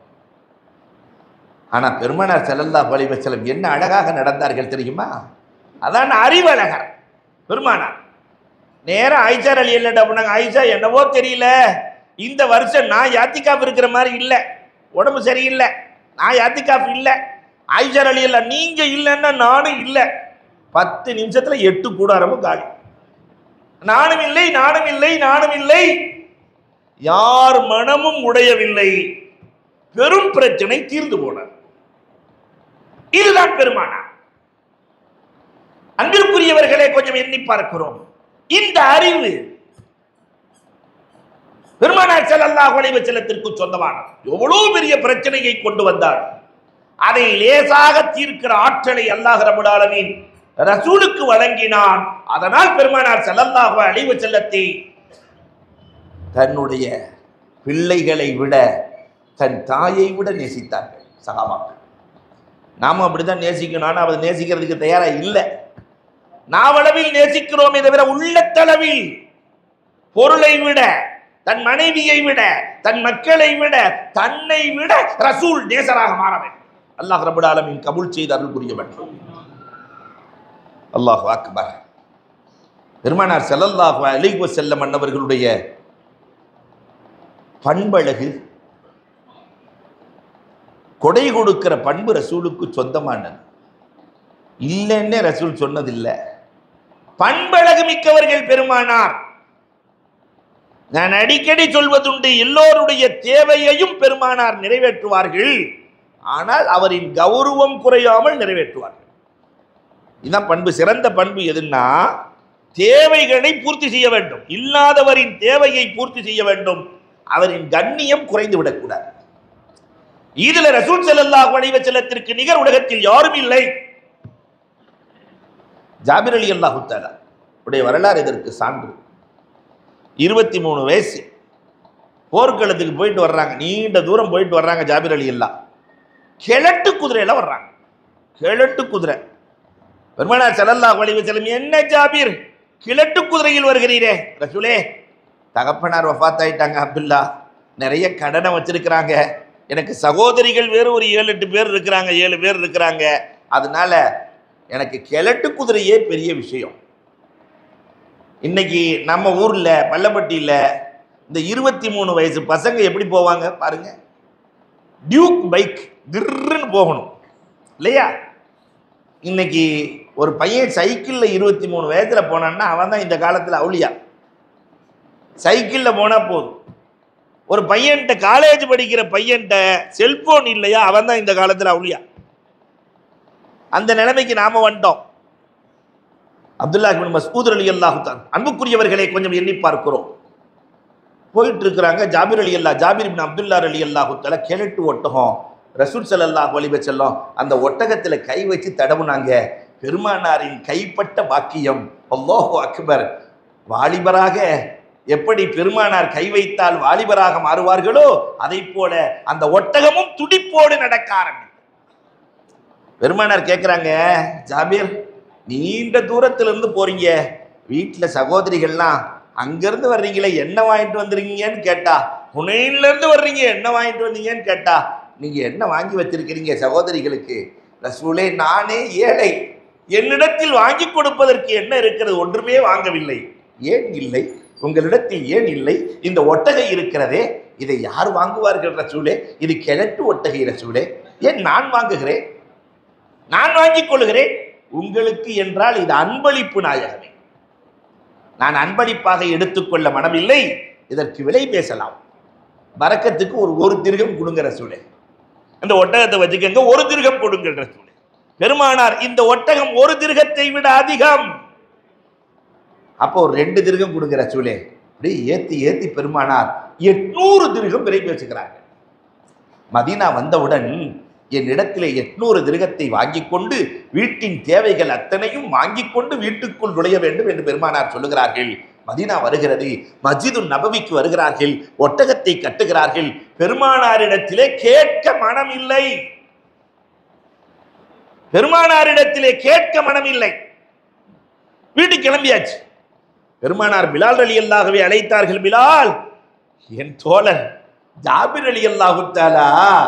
ஆனா பெருமனார் ஸல்லல்லாஹு அலைஹி வஸல்லம் என்ன அழகாக நடந்தார்கள் தெரியுமா அதான் அறிவழகர் பெருமானார் நேரா ஆயிஷா அலி இல்லைடா பண்ணாங்க ஆயிஷா என்னவோ தெரியல இந்த வருஷம் நான் யாத்திகாஃப் இருக்கிற மாதிரி இல்லை உடம்பு சரியில்லை நான் யாத்திகாஃப் இல்லை ஆயிஷா அலி இல்ல நீங்க இல்லைன்னா நானும் இல்லை பத்து நிமிஷத்துல எட்டு கூடாரமும் காலி நானும் இல்லை நானும் இல்லை நானும் இல்லை யார் மனமும் உடையவில்லை பெரும் பிரச்சனை தீர்ந்து போனார் இதுதான் பெருமானார் அன்பிற்குரியவர்களே கொஞ்சம் எண்ணி பார்க்கிறோம் இந்த அறிவு பெருமானார் ஸல்லல்லாஹு அலைஹி வஸல்லத்திற்கு சொந்தமானது எவ்வளவு பெரிய பிரச்சனையை கொண்டு வந்தார் அதை லேசாக தீர்க்கிற ஆற்றலை அல்லாஹ் ரப்பல் ஆலமீன் ரசூலுக்கு வழங்கினான் அதனால் பெருமானார் ஸல்லல்லாஹு அலைஹி வஸல்லத்தை தன்னுடைய பிள்ளைகளை விட தன் தாயை விட நேசித்தார்கள் சகாபாக்கள் நாம அப்படிதான் நேசிக்கணும் ஆனால் அவர் நேசிக்கிறதுக்கு தயாரா இல்லை நாவளவில் நேசிக்கிறோமே தவிர உள்ளத்தளவில் பொருளை விட தன் மனைவியை விட தன் மக்களை விட தன்னை விட ரசூல் நேசராக மாற வேண்டும் அல்லாஹ் ரபுல் ஆலமீன் கபூல் செய்து அருள் புரிய வேண்டும் அல்லாஹ் அக்பர் பெருமானார் ஸல்லல்லாஹு அலைஹி வஸல்லம் அன்னவர்களுடைய பண்பழகு கொடை கொடுக்கிற பண்பு ரசூலுக்கு சொந்தமானது இல்லைன்னே ரசூல் சொன்னதில்லை பண்பழகு மிக்கவர்கள் பெருமானார் நான் அடிக்கடி சொல்வதுண்டு எல்லோருடைய தேவையையும் பெருமானார் நிறைவேற்றுவார்கள் ஆனால் அவரின் கௌரவம் குறையாமல் நிறைவேற்றுவார்கள் இதுதான் பண்பு சிறந்த பண்பு எதுன்னா தேவைகளை பூர்த்தி செய்ய வேண்டும் இல்லாதவரின் தேவையை பூர்த்தி செய்ய வேண்டும் அவரின் கண்ணியம் குறைந்து விடக்கூடாது இதுல ரசூல் ஸல்லல்லாஹு அலைஹி வஸல்லத்திற்கு நிகர் உலகத்தில் யாரும் இல்லை ஜாபிர் அலி அல்லாஹு தஆலா உடைய வரலாறு இதற்கு சான்று இருபத்தி மூணு வயசு போர்க்களத்துக்கு போயிட்டு வர்றாங்க நீண்ட தூரம் போயிட்டு வர்றாங்க ஜாபிர் அலி எல்லாம் கிழட்டு குதிரையில வர்றாங்க கிழட்டு குதிரை பெருமானார் ஸல்லல்லாஹு அலைஹி வஸல்லம் என்ன ஜாபீர் கிழட்டு குதிரையில் வருகிறீரே ரசூலே தகப்பனார் வஃபாத் ஆயிட்டாங்க அப்துல்லா நிறைய கடனை வச்சிருக்கிறாங்க எனக்கு சகோதரிகள் வேறு ஒரு ஏழு எட்டு பேர் இருக்கிறாங்க ஏழு பேர் இருக்கிறாங்க அதனால எனக்கு கிழட்டு குதிரையே பெரிய விஷயம் இன்னைக்கு நம்ம ஊர்ல பள்ளப்பட்டியில் இந்த இருபத்தி மூணு வயசு பசங்க எப்படி போவாங்க பாருங்க டியூக் பைக் கிர்ன்னு போகணும் இல்லையா இன்னைக்கு ஒரு பையன் சைக்கிளில் இருபத்தி மூணு வயசுல போனான்னா அவன் தான் இந்த காலத்தில் அவுளியா சைக்கிளில் போனால் போதும் ஒரு பையன்கிட்ட காலேஜ் படிக்கிற பையன்கிட்ட செல்போன் இல்லையா அவன் தான் இந்த காலத்தில் அவுளியா அந்த நிலைமைக்கு நாம வந்துட்டோம் அப்துல்லா பின் மஸ்ஊத் அலி அல்லாஹு தான் அன்புக்குரியவர்களை கொஞ்சம் எண்ணி பார்க்கிறோம் போயிட்டு இருக்கிறாங்க ஜாபிர் அலி அல்லா ஜாபிர் பின் அப்துல்லா அலி அல்லாஹு தஆலா கிழட்டு ஒட்டகம் ரசூல் ஸல்லல்லாஹு அலைஹி வஸல்லம் அந்த ஒட்டகத்துல கை வச்சு தடவுனாங்க பெருமானாரின் கைப்பட்ட பாக்கியம் அல்லாஹு அக்பர் வாலிபராக எப்படி பெருமானார் கை வைத்தால் வாலிபராக மாறுவார்களோ அதை போல அந்த ஒட்டகமும் துடிப்போடு நடக்க ஆரம்பித்தது பெருமானார் கேட்குறாங்க ஜாபீர் நீண்ட தூரத்துல இருந்து போறீங்க வீட்டில் சகோதரிகள்லாம் அங்கிருந்து வர்றீங்களே என்ன வாங்கிட்டு வந்திருக்கீங்கன்னு கேட்டா புனேன்ல இருந்து வர்றீங்க என்ன வாங்கிட்டு வந்தீங்கன்னு கேட்டா நீங்க என்ன வாங்கி வச்சிருக்கிறீங்க சகோதரிகளுக்கு ரசூலே நானே ஏழை என்னிடத்தில் வாங்கி கொடுப்பதற்கு என்ன இருக்கிறது ஒன்றுமே வாங்கவில்லை ஏன் இல்லை உங்களிடத்தில் ஏன் இல்லை இந்த ஒட்டகை இருக்கிறதே இதை யார் வாங்குவார்கள் ரசூலே இது கிழட்டு ஒட்டகை ரசூலே ஏன் நான் வாங்குகிறேன் நான் வாங்கிக் கொள்கிறேன் உங்களுக்கு என்றால் இது அன்பளிப்பு நாயகமே நான் அன்பளிப்பாக எடுத்துக்கொள்ள மனமில்லை இதற்கு விலை பேசலாம் பறக்கத்துக்கு ஒரு ஒரு திருகம் கொடுங்க ரசூலே அந்த ஒட்டகத்தை வச்சுக்கங்க ஒரு திருகம் கொடுங்க ரசூலே பெருமானார் இந்த ஒட்டகம் ஒரு திருகத்தை விட அதிகம் அப்போ ஒரு ரெண்டு திருகம் கொடுங்க ரசூலே அப்படியே ஏத்தி ஏத்தி பெருமானார் எட்நூறு திருகம் விலை பேசுகிறாங்க மதீனா வந்தவுடன் என்னிடத்திலே எட்நூறு திருகத்தை வாங்கிக் கொண்டு வீட்டின் தேவைகள் அத்தனையும் வாங்கிக் கொண்டு வீட்டுக்குள் நுழைய வேண்டும் என்று பெருமானார் சொல்லுகிறார்கள் மதீனா வருகிறது மஸ்ஜிது நபவிக்கு வருகிறார்கள் ஒட்டகத்தை கட்டுகிறார்கள் பெருமானாரிடத்திலே கேட்க மனம் இல்லை பெருமானாரிடத்திலே கேட்க மனம் இல்லை வீட்டுக்கு கிளம்பியாச்சு பெருமானார் பிலால் அலி அல்லாகவே அழைத்தார்கள் பிலால் என் தோழன் ஜாபிர் அலி அல்லாஹு தாலா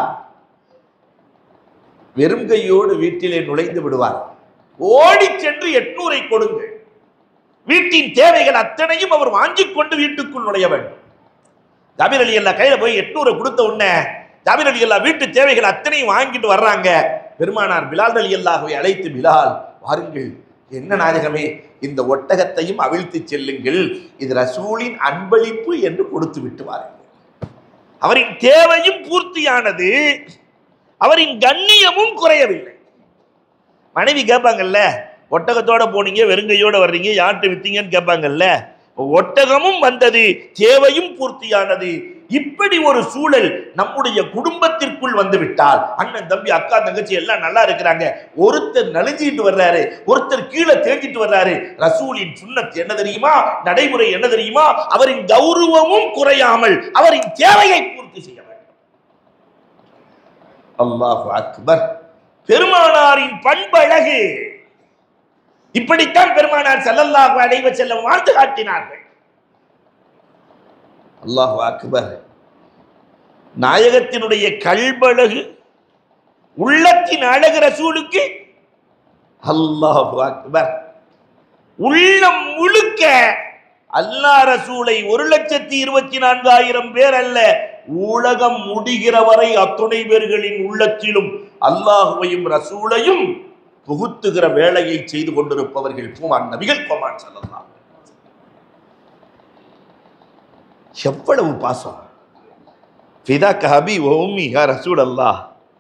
வெறும் கையோடு வீட்டிலே நுழைந்து விடுவார் ஓடி சென்று எட்நூறை கொடுங்கள் வீட்டின் தேவைகள் அத்தனையும் அவர் வாங்கிக் கொண்டு வீட்டுக்குள் நுழைய வேண்டும் ஜாபிர் அலி அல்லா கையில போய் எட்நூறை கொடுத்த உடனே ஜாபிர் அலி அல்லா வீட்டு தேவைகள் அத்தனையும் வாங்கிட்டு வர்றாங்க பெருமானார் பிலால் அலி அல்லாஹுவை அழைத்து பிலால் வாருங்கள் என்ன நாயகமே இந்த ஒட்டகத்தையும் அவிழ்த்து செல்லுங்கள் இது ரசூலின் அன்பளிப்பு என்று கொடுத்து விட்டு வாருங்கள் அவரின் தேவையும் பூர்த்தியானது அவரின் கண்ணியமும் குறையவில்லை மனைவி கேட்பாங்கல்ல ஒட்டகத்தோட போனீங்க வெறுங்கையோட வர்றீங்க யார்கிட்ட வித்தீங்கன்னு கேட்பாங்கல்ல ஒட்டகமும் வந்தது தேவையும் பூர்த்தியானது இப்படி ஒரு சூழல் நம்முடைய குடும்பத்திற்குள் வந்து விட்டால் அண்ணன் தம்பி அக்கா தங்கச்சி எல்லாம் நல்லா இருக்கிறாங்க ஒருத்தர் நலிஞ்சிட்டு வர்றாரு ஒருத்தர் கீழே தேஞ்சிட்டு வர்றாரு ரசூலின் சுண்ணத் என்ன தெரியுமா நடைமுறை என்ன தெரியுமா அவரின் கௌரவமும் குறையாமல் அவரின் தேவையை பூர்த்தி செய்ய வேண்டும் அல்லாஹு அக்பர் பெருமானாரின் பண்பழகு இப்படித்தான் பெருமானார் ஸல்லல்லாஹு அலைஹி வஸல்லம் வாழ்ந்து காட்டினார்கள் அல்லாஹு அக்பர் நாயகத்தினுடைய கல்பழகு உள்ளத்தின் அழகு ரசூலுக்கு அல்லாஹு அக்பர் உள்ளம் முழுக்க அல்லாஹ் ரசூலை ஒரு லட்சத்தி இருபத்தி நான்காயிரம் பேர் அல்ல உலகம் முடிகிற வரை அத்துணை பேர்களின் உள்ளத்திலும் அல்லாஹுவையும் ரசூலையும் புகுத்துகிற வேலையை செய்து கொண்டிருப்பவர்கள் பூமான் நபிகள் கோமான் சொல்லலாம் எவ்வளவு பாசம் ஃபிதா கஹபி ஓமி ஹா ரசூல் அல்லாஹ்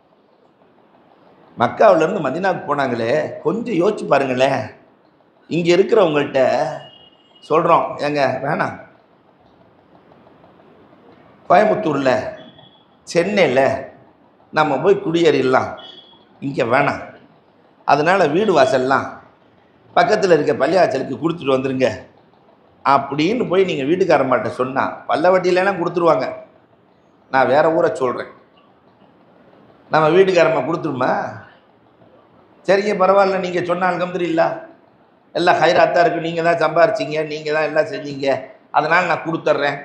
மக்காவுல இருந்து மதினாவுக்கு போனாங்களே கொஞ்சம் யோசிச்சு பாருங்களேன் இங்க இருக்கிறவங்கள்ட்ட சொல்றோம் ஏங்க வேணாம் கோயம்புத்தூர்ல சென்னையில் நம்ம போய் குடியேறிடலாம் இங்கே வேணாம் அதனால் வீடு வாசல்லாம் பக்கத்தில் இருக்க பள்ளியாச்சலுக்கு கொடுத்துட்டு வந்துருங்க அப்படின்னு போய் நீங்கள் வீட்டுக்காரம்மாட்ட சொன்னால் பல்ல வட்டியிலலாம் கொடுத்துருவாங்க நான் வேற ஊரை சொல்கிறேன் நம்ம வீட்டுக்காரம்மா கொடுத்துருமா சரிங்க பரவாயில்ல நீங்கள் சொன்ன அல்கம்துலில்லா எல்லாம் ஹைராத்தான் இருக்குது நீங்கள் தான் சம்பாரிச்சிங்க நீங்கள் தான் எல்லாம் செஞ்சீங்க அதனால் நான் கொடுத்துட்றேன்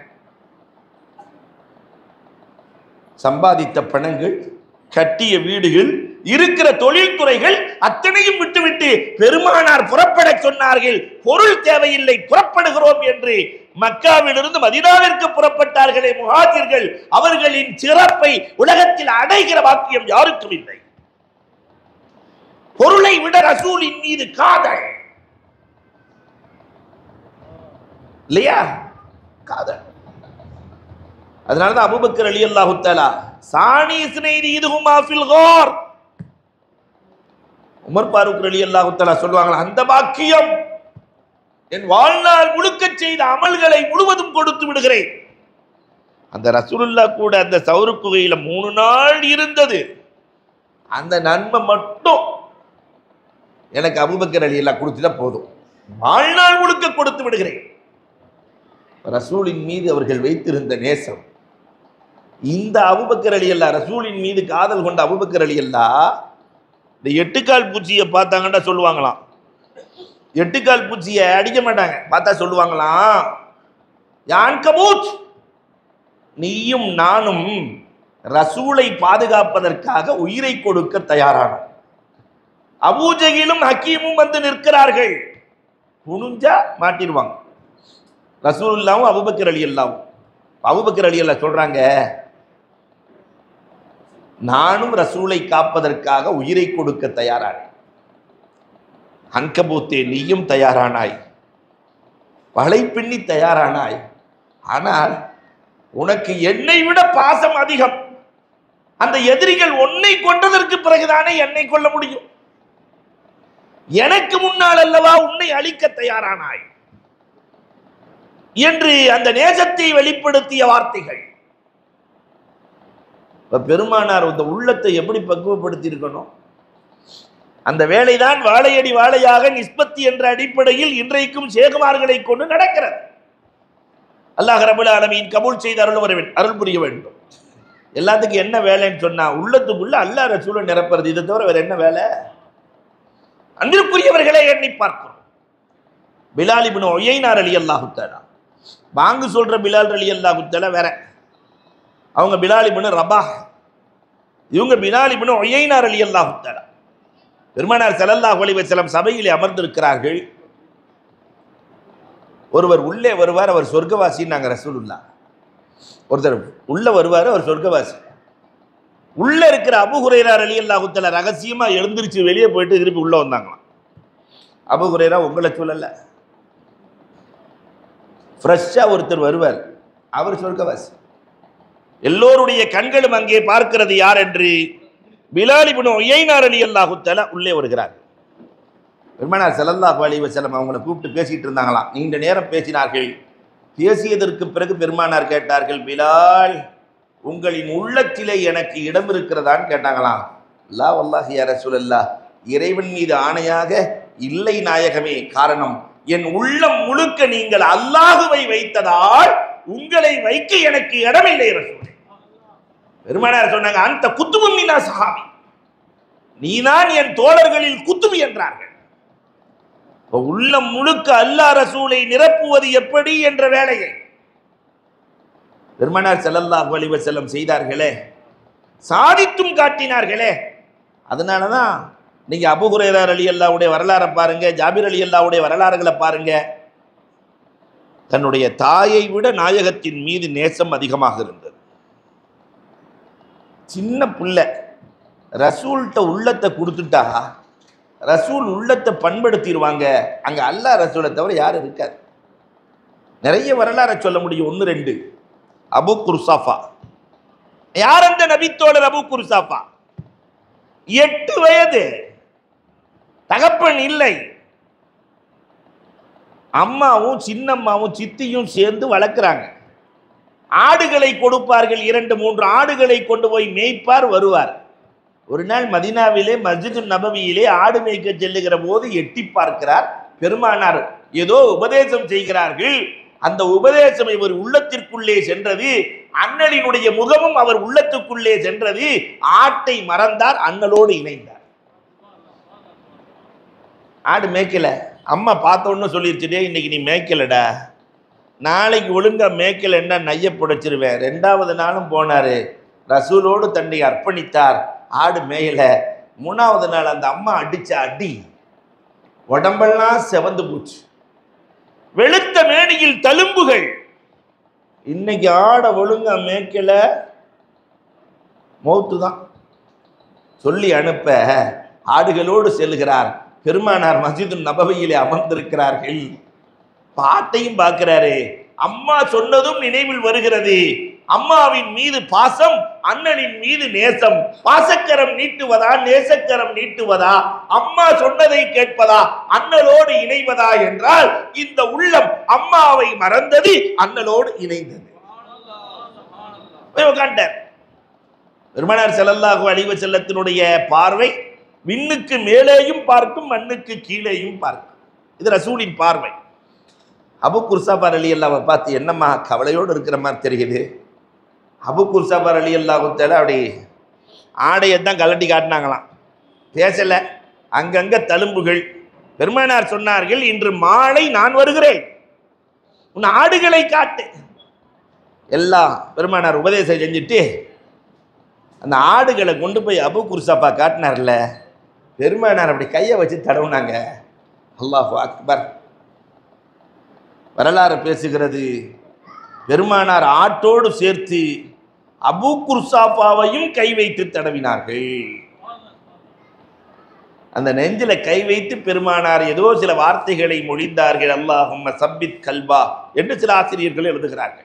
சம்பாதித்த பணங்கள் கட்டிய வீடுகள் இருக்கிற தொழில்துறைகள் அத்தனையும் விட்டுவிட்டு பெருமானார் புறப்பட சொன்னார்கள் பொருள் தேவையில்லை புறப்படுகிறோம் என்று மக்காவிலிருந்து மதினாவிற்கு புறப்பட்டார்களே முஹாஜிர்கள் அவர்களின் சிறப்பை உலகத்தில் அடைகிற பாக்கியம் யாருக்கும் இல்லை பொருளை விட ரசூலின் மீது காதல் இல்லையா காதல் அதனாலதான் அபூபக்கர் அலி அல்லாஹு தஆலா சாணி ஸ்னைதி இதுஹுமா ஃபில் கோர் உமர் பாரூக் அலி அல்லாஹு தஆலா சொல்லுவாங்க அந்த பாக்கியம் என் வாழ்நாள் முழுக்க செய்த அமல்களை முழுவதும் கொடுத்து விடுகிறேன் அந்த ரசூலுல்லா கூட அந்த சௌரு குகையில மூணு நாள் இருந்தது அந்த நன்மை மட்டும் எனக்கு அபூபக்கர் அலி எல்லாம் கொடுத்துட்டா போதும் வாழ்நாள் முழுக்க கொடுத்து விடுகிறேன் ரசூலின் மீது அவர்கள் வைத்திருந்த நேசம் இந்த அபுபக்கர் அலி அல்லா ரசூலின் மீது காதல் கொண்ட அபுபக்கர் அலி அல்லா இந்த எட்டுக்கால் பூச்சியை பார்த்தாங்கன்னா சொல்லுவாங்களாம் எட்டுக்கால் பூச்சியை அடிக்க மாட்டாங்க பார்த்தா சொல்லுவாங்களாம் யான் கபூத் நீயும் நானும் ரசூலை பாதுகாப்பதற்காக உயிரை கொடுக்க தயாரானோம் அபூஜகிலும் ஹக்கீமும் வந்து நிற்கிறார்கள் குனிஞ்சா மாட்டிடுவாங்க ரசூலுல்லாவும் அபுபக்கர் அலி அல்லாவும் அபுபக்கர் அலி அல்லா சொல்றாங்க நானும் ரசூலை காப்பதற்காக உயிரை கொடுக்க தயாரானேன் அன்கபூத்தே நீயும் தயாரானாய் வலை பின்னி தயாரானாய் ஆனால் உனக்கு என்னை விட பாசம் அதிகம் அந்த எதிரிகள் உன்னை கொண்டதற்கு பிறகுதானே என்னை கொள்ள முடியும் எனக்கு முன்னால் அல்லவா உன்னை அழிக்க தயாரானாய் என்று அந்த நேசத்தை வெளிப்படுத்திய வார்த்தைகள் இப்ப பெருமானார் இந்த உள்ளத்தை எப்படி பக்குவப்படுத்தி இருக்கணும் அந்த வேலைதான் வாழையடி வாழையாக நிஸ்பத்தி என்ற அடிப்படையில் இன்றைக்கும் சேகுமார்களை கொண்டு நடக்கிறது அல்லாஹ் ரபுல் ஆலமீன் கபூல் செய்து அருள் வர வேண்டும் அருள் புரிய வேண்டும் எல்லாத்துக்கும் என்ன வேலைன்னு சொன்னா உள்ளத்துக்குள்ள அல்லாஹ் ரசூலை நிரப்புறது இதை தவிர வேற என்ன வேலை அன்பிற்குரியவர்களே எண்ணி பார்க்கிறோம் பிலால் இப்னு ஒய்னார் அலி அல்லாஹு தஆலா வாங்கு சொல்ற பிலால் அலி அல்லாஹு தஆலா வேற அவங்க பிலால் இப்னு ரபாஹ் இவங்க பிலால் இப்னு ஒய்னார் அலி அல்லாஹு தஆலா பெருமானார் ஸல்லல்லாஹு அலைஹி வஸல்லம் சபையிலே அமர்ந்திருக்கிறார்கள் ஒருவர் உள்ளே வருவார் அவர் சொர்க்கவாசின்னு நாங்கள் ரசூலுல்லா ஒருத்தர் உள்ள வருவார் அவர் சொர்க்கவாசி உள்ள இருக்கிற அபு ஹுரைரார் அலி அல்லாஹுத்தல ரகசியமா எழுந்திருச்சு வெளியே போயிட்டு திருப்பி உள்ள வந்தாங்களாம் அபு ஹுரைரா உங்களை சொல்லல ஃப்ரெஷ்ஷா ஒருத்தர் வருவார் அவர் சொர்க்கவாசி எல்லோருடைய கண்களும் அங்கே பார்க்கிறது யார் என்று பிலாலி பின் ஒய்னார் அலி அல்லாஹுத்தல உள்ளே வருகிறார் பெருமனார் ஸல்லல்லாஹு அலைஹி வஸல்லம் அவங்கள கூப்பிட்டு பேசிட்டு இருந்தாங்களாம் நீண்ட நேரம் பேசினார்கள் பேசியதற்கு பிறகு பெருமானார் கேட்டார்கள் பிலால் உங்களின் உள்ளத்திலே எனக்கு இடம் இருக்கிறதான்னு கேட்டாங்களாம் லா வல்லாஹி யா ரசூலல்லாஹ் இறைவன் மீது ஆணையாக இல்லை நாயகமே காரணம் என் உள்ளம் முழுக்க நீங்கள் அல்லாஹுவை வைத்ததால் உங்களை வைக்க எனக்கு இடமில்லை ரசூலே பெருமானார் சொன்னாங்க அந்த குத்துபு மீனா சஹாபி நீதான் என் தோழர்களில் குத்துபு என்றார்கள் இப்ப உள்ளம் முழுக்க அல்லாஹ் ரசூலை நிரப்புவது எப்படி என்ற வேலையை பெருமனார் ஸல்லல்லாஹு அலைஹி வஸல்லம் செய்தார்களே சாதித்தும் காட்டினார்களே அதனால தான் நீங்க அபு ஹுரேரார் அலி அல்லாவுடைய வரலாறை பாருங்க ஜாபிர் அலி அல்லாவுடைய வரலாறுகளை பாருங்க தன்னுடைய தாயை விட நாயகத்தின் மீது நேசம் அதிகமாக இருந்தது சின்ன புள்ள ரசூல்கிட்ட உள்ளத்தை கொடுத்துட்டா ரசூல் உள்ளத்தை பண்படுத்திடுவாங்க அங்க அல்லாஹ் ரசூலை தவிர யாரும் இருக்காது நிறைய வரலாறை சொல்ல முடியும் ஒன்று ரெண்டு அபு குர்சாஃபா யார் அந்த நபித்தோழர் அபு குர்சாஃபா எட்டு வயது தகப்பன் இல்லை அம்மாவும் சின்னம்மாவும் சித்தியும் சேர்ந்து வளர்க்குறாங்க ஆடுகளை கொடுப்பார்கள் இரண்டு மூன்று ஆடுகளை கொண்டு போய் மேய்ப்பார் வருவார் ஒரு நாள் மதினாவிலே மஸ்ஜிது நபவியிலே ஆடு மேய்க்க செல்லுகிற போது எட்டி பார்க்கிறார் பெருமானார் ஏதோ உபதேசம் செய்கிறார்கள் அந்த உபதேசம் இவர் உள்ளத்திற்குள்ளே சென்றது அண்ணலினுடைய முகமும் அவர் உள்ளத்துக்குள்ளே சென்றது ஆட்டை மறந்தார் அண்ணலோடு இணைந்தார் ஆடு மேய்க்கல அம்மா பார்த்த உடனே சொல்லிருச்சுடே இன்னைக்கு நீ மேய்க்கலடா நாளைக்கு ஒழுங்கா மேய்க்கலன்னா நைய புடைச்சிருவேன் ரெண்டாவது நாளும் போனாரு ரசூலோடு தன்னை அர்ப்பணித்தார் ஆடு மேயல மூணாவது நாள் அந்த அம்மா அடிச்ச அடி உடம்பெல்லாம் செவந்து போச்சு வெளுத்த மேனியில் தழும்புகள் இன்னைக்கு ஆடை ஒழுங்கா மேய்க்கல மௌத்து தான் சொல்லி அனுப்ப ஆடுகளோடு செல்கிறார் பெருமானார் மஸ்ஜிது நபவியிலே அமர்ந்திருக்கிறார்கள் பாட்டையும் பார்க்கிறாரு அம்மா சொன்னதும் நினைவில் வருகிறது அம்மாவின் மீது பாசம் அண்ணனின் மீது நேசம் பாசக்கரம் நீட்டுவதா நேசக்கரம் நீட்டுவதா அம்மா சொன்னதை கேட்பதா அண்ணலோடு இணைவதா என்றால் இந்த உள்ளம் அம்மாவை மறந்தது அண்ணலோடு இணைந்தது போய் உட்கார்ந்தார் பெருமனார் செல்லல்லாஹு அழிவ செல்லத்தினுடைய பார்வை விண்ணுக்கு மேலேயும் பார்க்கும் மண்ணுக்கு கீழேயும் பார்க்கும் இது ரசூலின் பார்வை அபு குர்சாபார் அலி அல்லாவை பார்த்து என்னம்மா கவலையோடு இருக்கிற மாதிரி தெரியுது அபு குர்சாபார் அலி அல்லாஹுத்தால அப்படி ஆடையை தான் கலட்டி காட்டினாங்களாம் பேசலை அங்கங்க தழும்புகள் பெருமானார் சொன்னார்கள் இன்று மாலை நான் வருகிறேன் உன் ஆடுகளை காட்டு எல்லாம் பெருமானார் உபதேசம் செஞ்சுட்டு அந்த ஆடுகளை கொண்டு போய் அபு குர்சாப்பா காட்டினார்ல பெருமானார் அப்படி கையை வச்சு தடவுனாங்க அல்லாஹ் அக்பர் வரலாறு பேசுகிறது பெருமானார் ஆட்டோடு சேர்த்து அபு குர்சாப்பாவையும் கை வைத்து தடவினார்கள் அந்த நெஞ்சில கை வைத்து பெருமானார் ஏதோ சில வார்த்தைகளை மொழிந்தார்கள் அல்லாஹும் சப்பித் கல்வா என்று சில ஆசிரியர்கள் எழுதுகிறார்கள்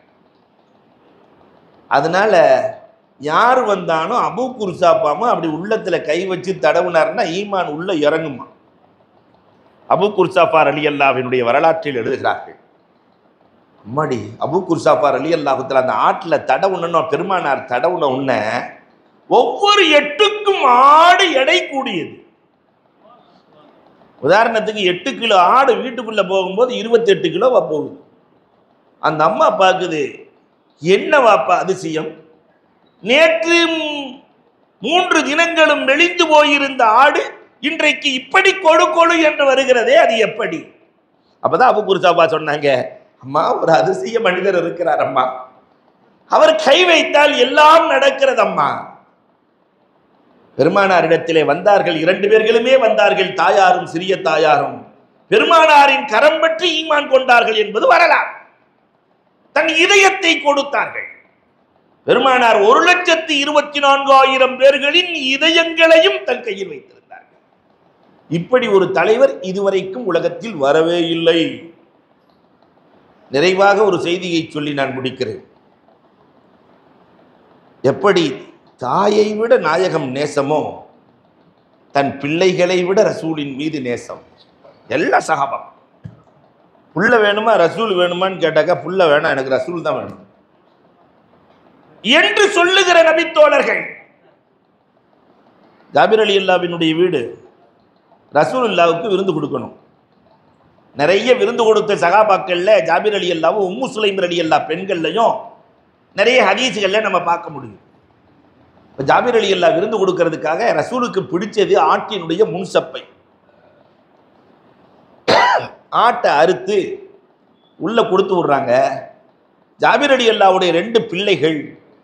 அதனால யார் வந்தானோ அபு குர்சாப்பாம அப்படி உள்ளத்துல கை வச்சு தடவுனார்னா ஈமான் உள்ள இறங்குமா அபு குர்சாஃபார் அலி அல்லாவினுடைய வரலாற்றில் எழுதுகிறார்கள் அம்மாடி அபு குர்சாஃபார் அலி அல்லாஹுத்துல அந்த ஆட்டில் தடவுனோ பெருமானார் தடவுன உடனே ஒவ்வொரு எட்டுக்கும் ஆடு எடை கூடியது உதாரணத்துக்கு எட்டு கிலோ ஆடு வீட்டுக்குள்ள போகும்போது இருபத்தெட்டு கிலோவா போகுது அந்த அம்மா பார்க்குது என்ன வாப்பா அதிசயம் நேற்று ம், மூன்று தினங்களும் மெலிந்து போயிருந்த ஆடு இன்றைக்கு இப்படி கொழு கொழு என்று வருகிறதே அது எப்படி அப்பதான் அபு குருசாபா சொன்னாங்க அம்மா ஒரு அதிசய மனிதர் இருக்கிறார் அம்மா அவர் கை வைத்தால் எல்லாம் நடக்கிறது அம்மா பெருமானாரிடத்திலே வந்தார்கள் இரண்டு பேர்களுமே வந்தார்கள் தாயாரும் சிறிய தாயாரும் பெருமானாரின் கரம் பற்றி ஈமான் கொண்டார்கள் என்பது வரலாறு தன் இதயத்தை கொடுத்தார்கள் பெருமானார் ஒரு லட்சத்தி இருபத்தி நான்காயிரம் பேர்களின் இதயங்களையும் தன் கையில் வைத்திருந்தார்கள் இப்படி ஒரு தலைவர் இதுவரைக்கும் உலகத்தில் வரவே இல்லை நிறைவாக ஒரு செய்தியை சொல்லி நான் முடிக்கிறேன் எப்படி தாயை விட நாயகம் நேசமோ தன் பிள்ளைகளை விட ரசூலின் மீது நேசம் எல்லா சகாபம் புள்ள வேணுமா ரசூல் வேணுமான்னு கேட்டாக்கா புள்ள வேணாம் எனக்கு ரசூல் தான் வேணும் என்று சொல்லுகிற நபித்தோழர்கள் ஜாபிர் அலி அல்லாவினுடைய வீடு ரசூல் அல்லாவுக்கு விருந்து கொடுக்கணும் நிறைய விருந்து கொடுத்த சகாபாக்கள்ல ஜாபிர் அலி அல்லாவும் உம்மு சுலைமர் அலி அல்லா பெண்கள்லையும் நிறைய ஹதீஸுகள்ல நம்ம பார்க்க முடியும் இப்ப ஜாபிர் அலி அல்லா விருந்து கொடுக்கறதுக்காக ரசூலுக்கு பிடிச்சது ஆட்டினுடைய முன்சப்பை ஆட்டை அறுத்து உள்ள கொடுத்து விடுறாங்க ஜாபிர் அலி அல்லாவுடைய ரெண்டு பிள்ளைகள்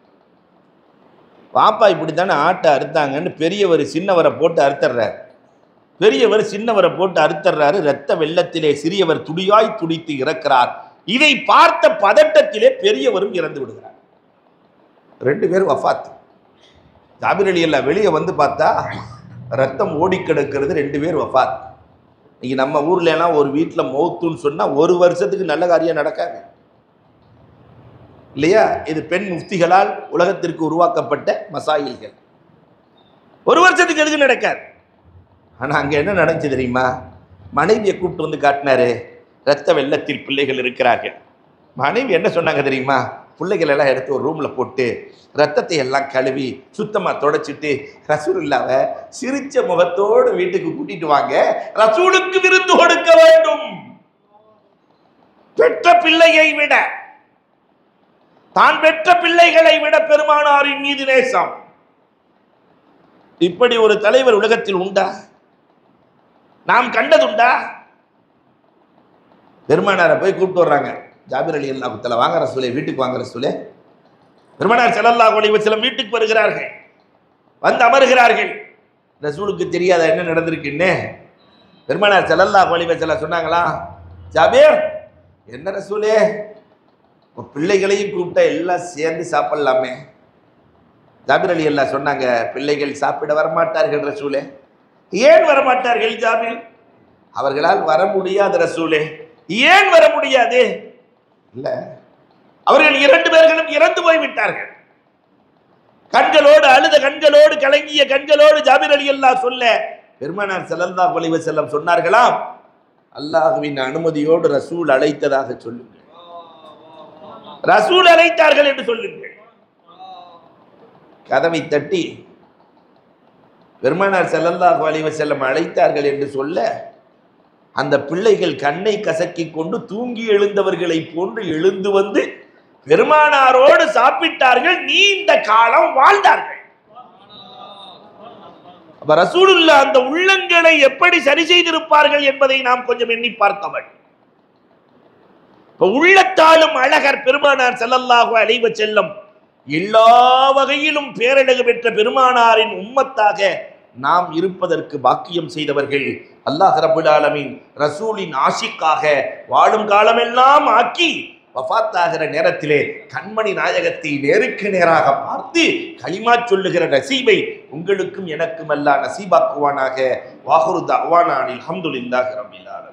பாப்பா இப்படி தானே ஆட்டை அறுத்தாங்கன்னு பெரியவர் சின்னவரை போட்டு அறுத்துறார் பெரியவர் சின்னவரை போட்டு அறுத்தர்றாரு ரத்த வெள்ளத்திலே சிறியவர் துடியாய் துடித்து இறக்கிறார் இதை பார்த்த பதட்டத்திலே பெரியவரும் இறந்து விடுகிறார் ரெண்டு பேரும் வஃபாத் ஜாபிர் அலி அல்லா வெளியே வந்து பார்த்தா ரத்தம் ஓடி கிடக்கிறது ரெண்டு பேர் வஃபாத் இன்னைக்கு நம்ம ஊர்ல எல்லாம் ஒரு வீட்டில் மௌத்துன்னு சொன்னா ஒரு வருஷத்துக்கு நல்ல காரியம் நடக்காது இல்லையா இது பெண் முஃப்திகளால் உலகத்திற்கு உருவாக்கப்பட்ட மசாயில்கள் ஒரு வருஷத்துக்கு எதுக்கு நடக்காது ஆனா அங்க என்ன நடந்துச்சு தெரியுமா மனைவியை கூப்பிட்டு வந்து காட்டினாரு ரத்த வெள்ளத்தில் பிள்ளைகள் இருக்கிறார்கள் மனைவி என்ன சொன்னாங்க தெரியுமா பிள்ளைகள் எல்லாம் எடுத்து ஒரு ரூம்ல போட்டு ரத்தத்தை எல்லாம் கழுவி சுத்தமா தொடச்சிட்டு ரசூலுல்லாவை சிரிச்ச முகத்தோடு வீட்டுக்கு கூட்டிட்டு வாங்க ரசூலுக்கு விருந்து கொடுக்க வேண்டும் பெற்ற பிள்ளையை விட தான் பெற்ற பிள்ளைகளை விட பெருமானாரின் மீது நேசம் இப்படி ஒரு தலைவர் உலகத்தில் உண்டா நாம் கண்டதுண்டா பெருமானாரை போய் கூப்பிட்டு வர்றாங்க ஜாபிர் அலி அல்லா குத்தல வாங்க ரசூலே வீட்டுக்கு வாங்க ரசூலே பெருமானார் ஸல்லல்லாஹு அலைஹி வஸல்லம் வீட்டுக்கு வருகிறார்கள் வந்து அமர்கிறார்கள் ரசூலுக்கு தெரியாத என்ன நடந்திருக்குன்னு பெருமானார் ஸல்லல்லாஹு அலைஹி வஸல்லம் சொன்னாங்களா ஜாபீர் என்ன ரசூலே உங்க பிள்ளைகளையும் கூப்பிட்டா எல்லாம் சேர்ந்து சாப்பிடலாமே ஜாபிர் அலி அல்லா சொன்னாங்க பிள்ளைகள் சாப்பிட வரமாட்டார்கள் ரசூலே ஏன் வரமாட்டார்கள் ஜாபிர் அவர்களால் வர முடியாத ரசூலே ஏன் வர முடியாது இல்ல அவர்கள் இரண்டு பேர்களும் இறந்து போய் விட்டார்கள் கண்களோடு அழுத கண்களோடு கலங்கிய கண்களோடு ஜாபிர் அலி அல்லா சொல்ல பெருமானார் ஸல்லல்லாஹு அலைஹி வஸல்லம் சொன்னார்களாம் அல்லாஹ்வின் அனுமதியோடு ரசூல் அழைத்ததாக சொல்லுங்கள் ரசூல் அழைத்தார்கள் என்று சொல்லுங்கள் கதவை தட்டி பெருமானார் ஸல்லல்லாஹு அலைஹி வஸல்லம் அழைத்தார்கள் என்று சொல்ல அந்த பிள்ளைகள் கண்ணை கசக்கி கொண்டு தூங்கி எழுந்தவர்களை போன்று எழுந்து வந்து பெருமானாரோடு சாப்பிட்டார்கள் நீண்ட காலம் வாழ்ந்தார்கள் அப்ப ரசூலுல்லா அந்த உள்ளங்களை எப்படி சரி செய்திருப்பார்கள் என்பதை நாம் கொஞ்சம் எண்ணி பார்க்க வேண்டும் இப்ப உள்ளத்தாலும் அழகர் பெருமானார் ஸல்லல்லாஹு அலைஹி வஸல்லம் எல்லா வகையிலும் பேரழகு பெற்ற பெருமானாரின் உம்மத்தாக நாம் இருப்பதற்கு பாக்கியம் செய்தவர்கள் அல்லாஹ் ரபுல் ஆலமீன் ரசூலின் ஆஷிக்காக வாழும் காலமெல்லாம் ஆக்கி வஃபாத்தாகிற நேரத்திலே கண்மணி நாயகத்தை நேருக்கு நேராக பார்த்து களிமா சொல்லுகிற நசீபை உங்களுக்கும் எனக்கும் அல்லா நசீபாக்குவானாக வாகுரு தவானானில் அல்ஹம்துலில்லாஹி ரபில் ஆலமீன்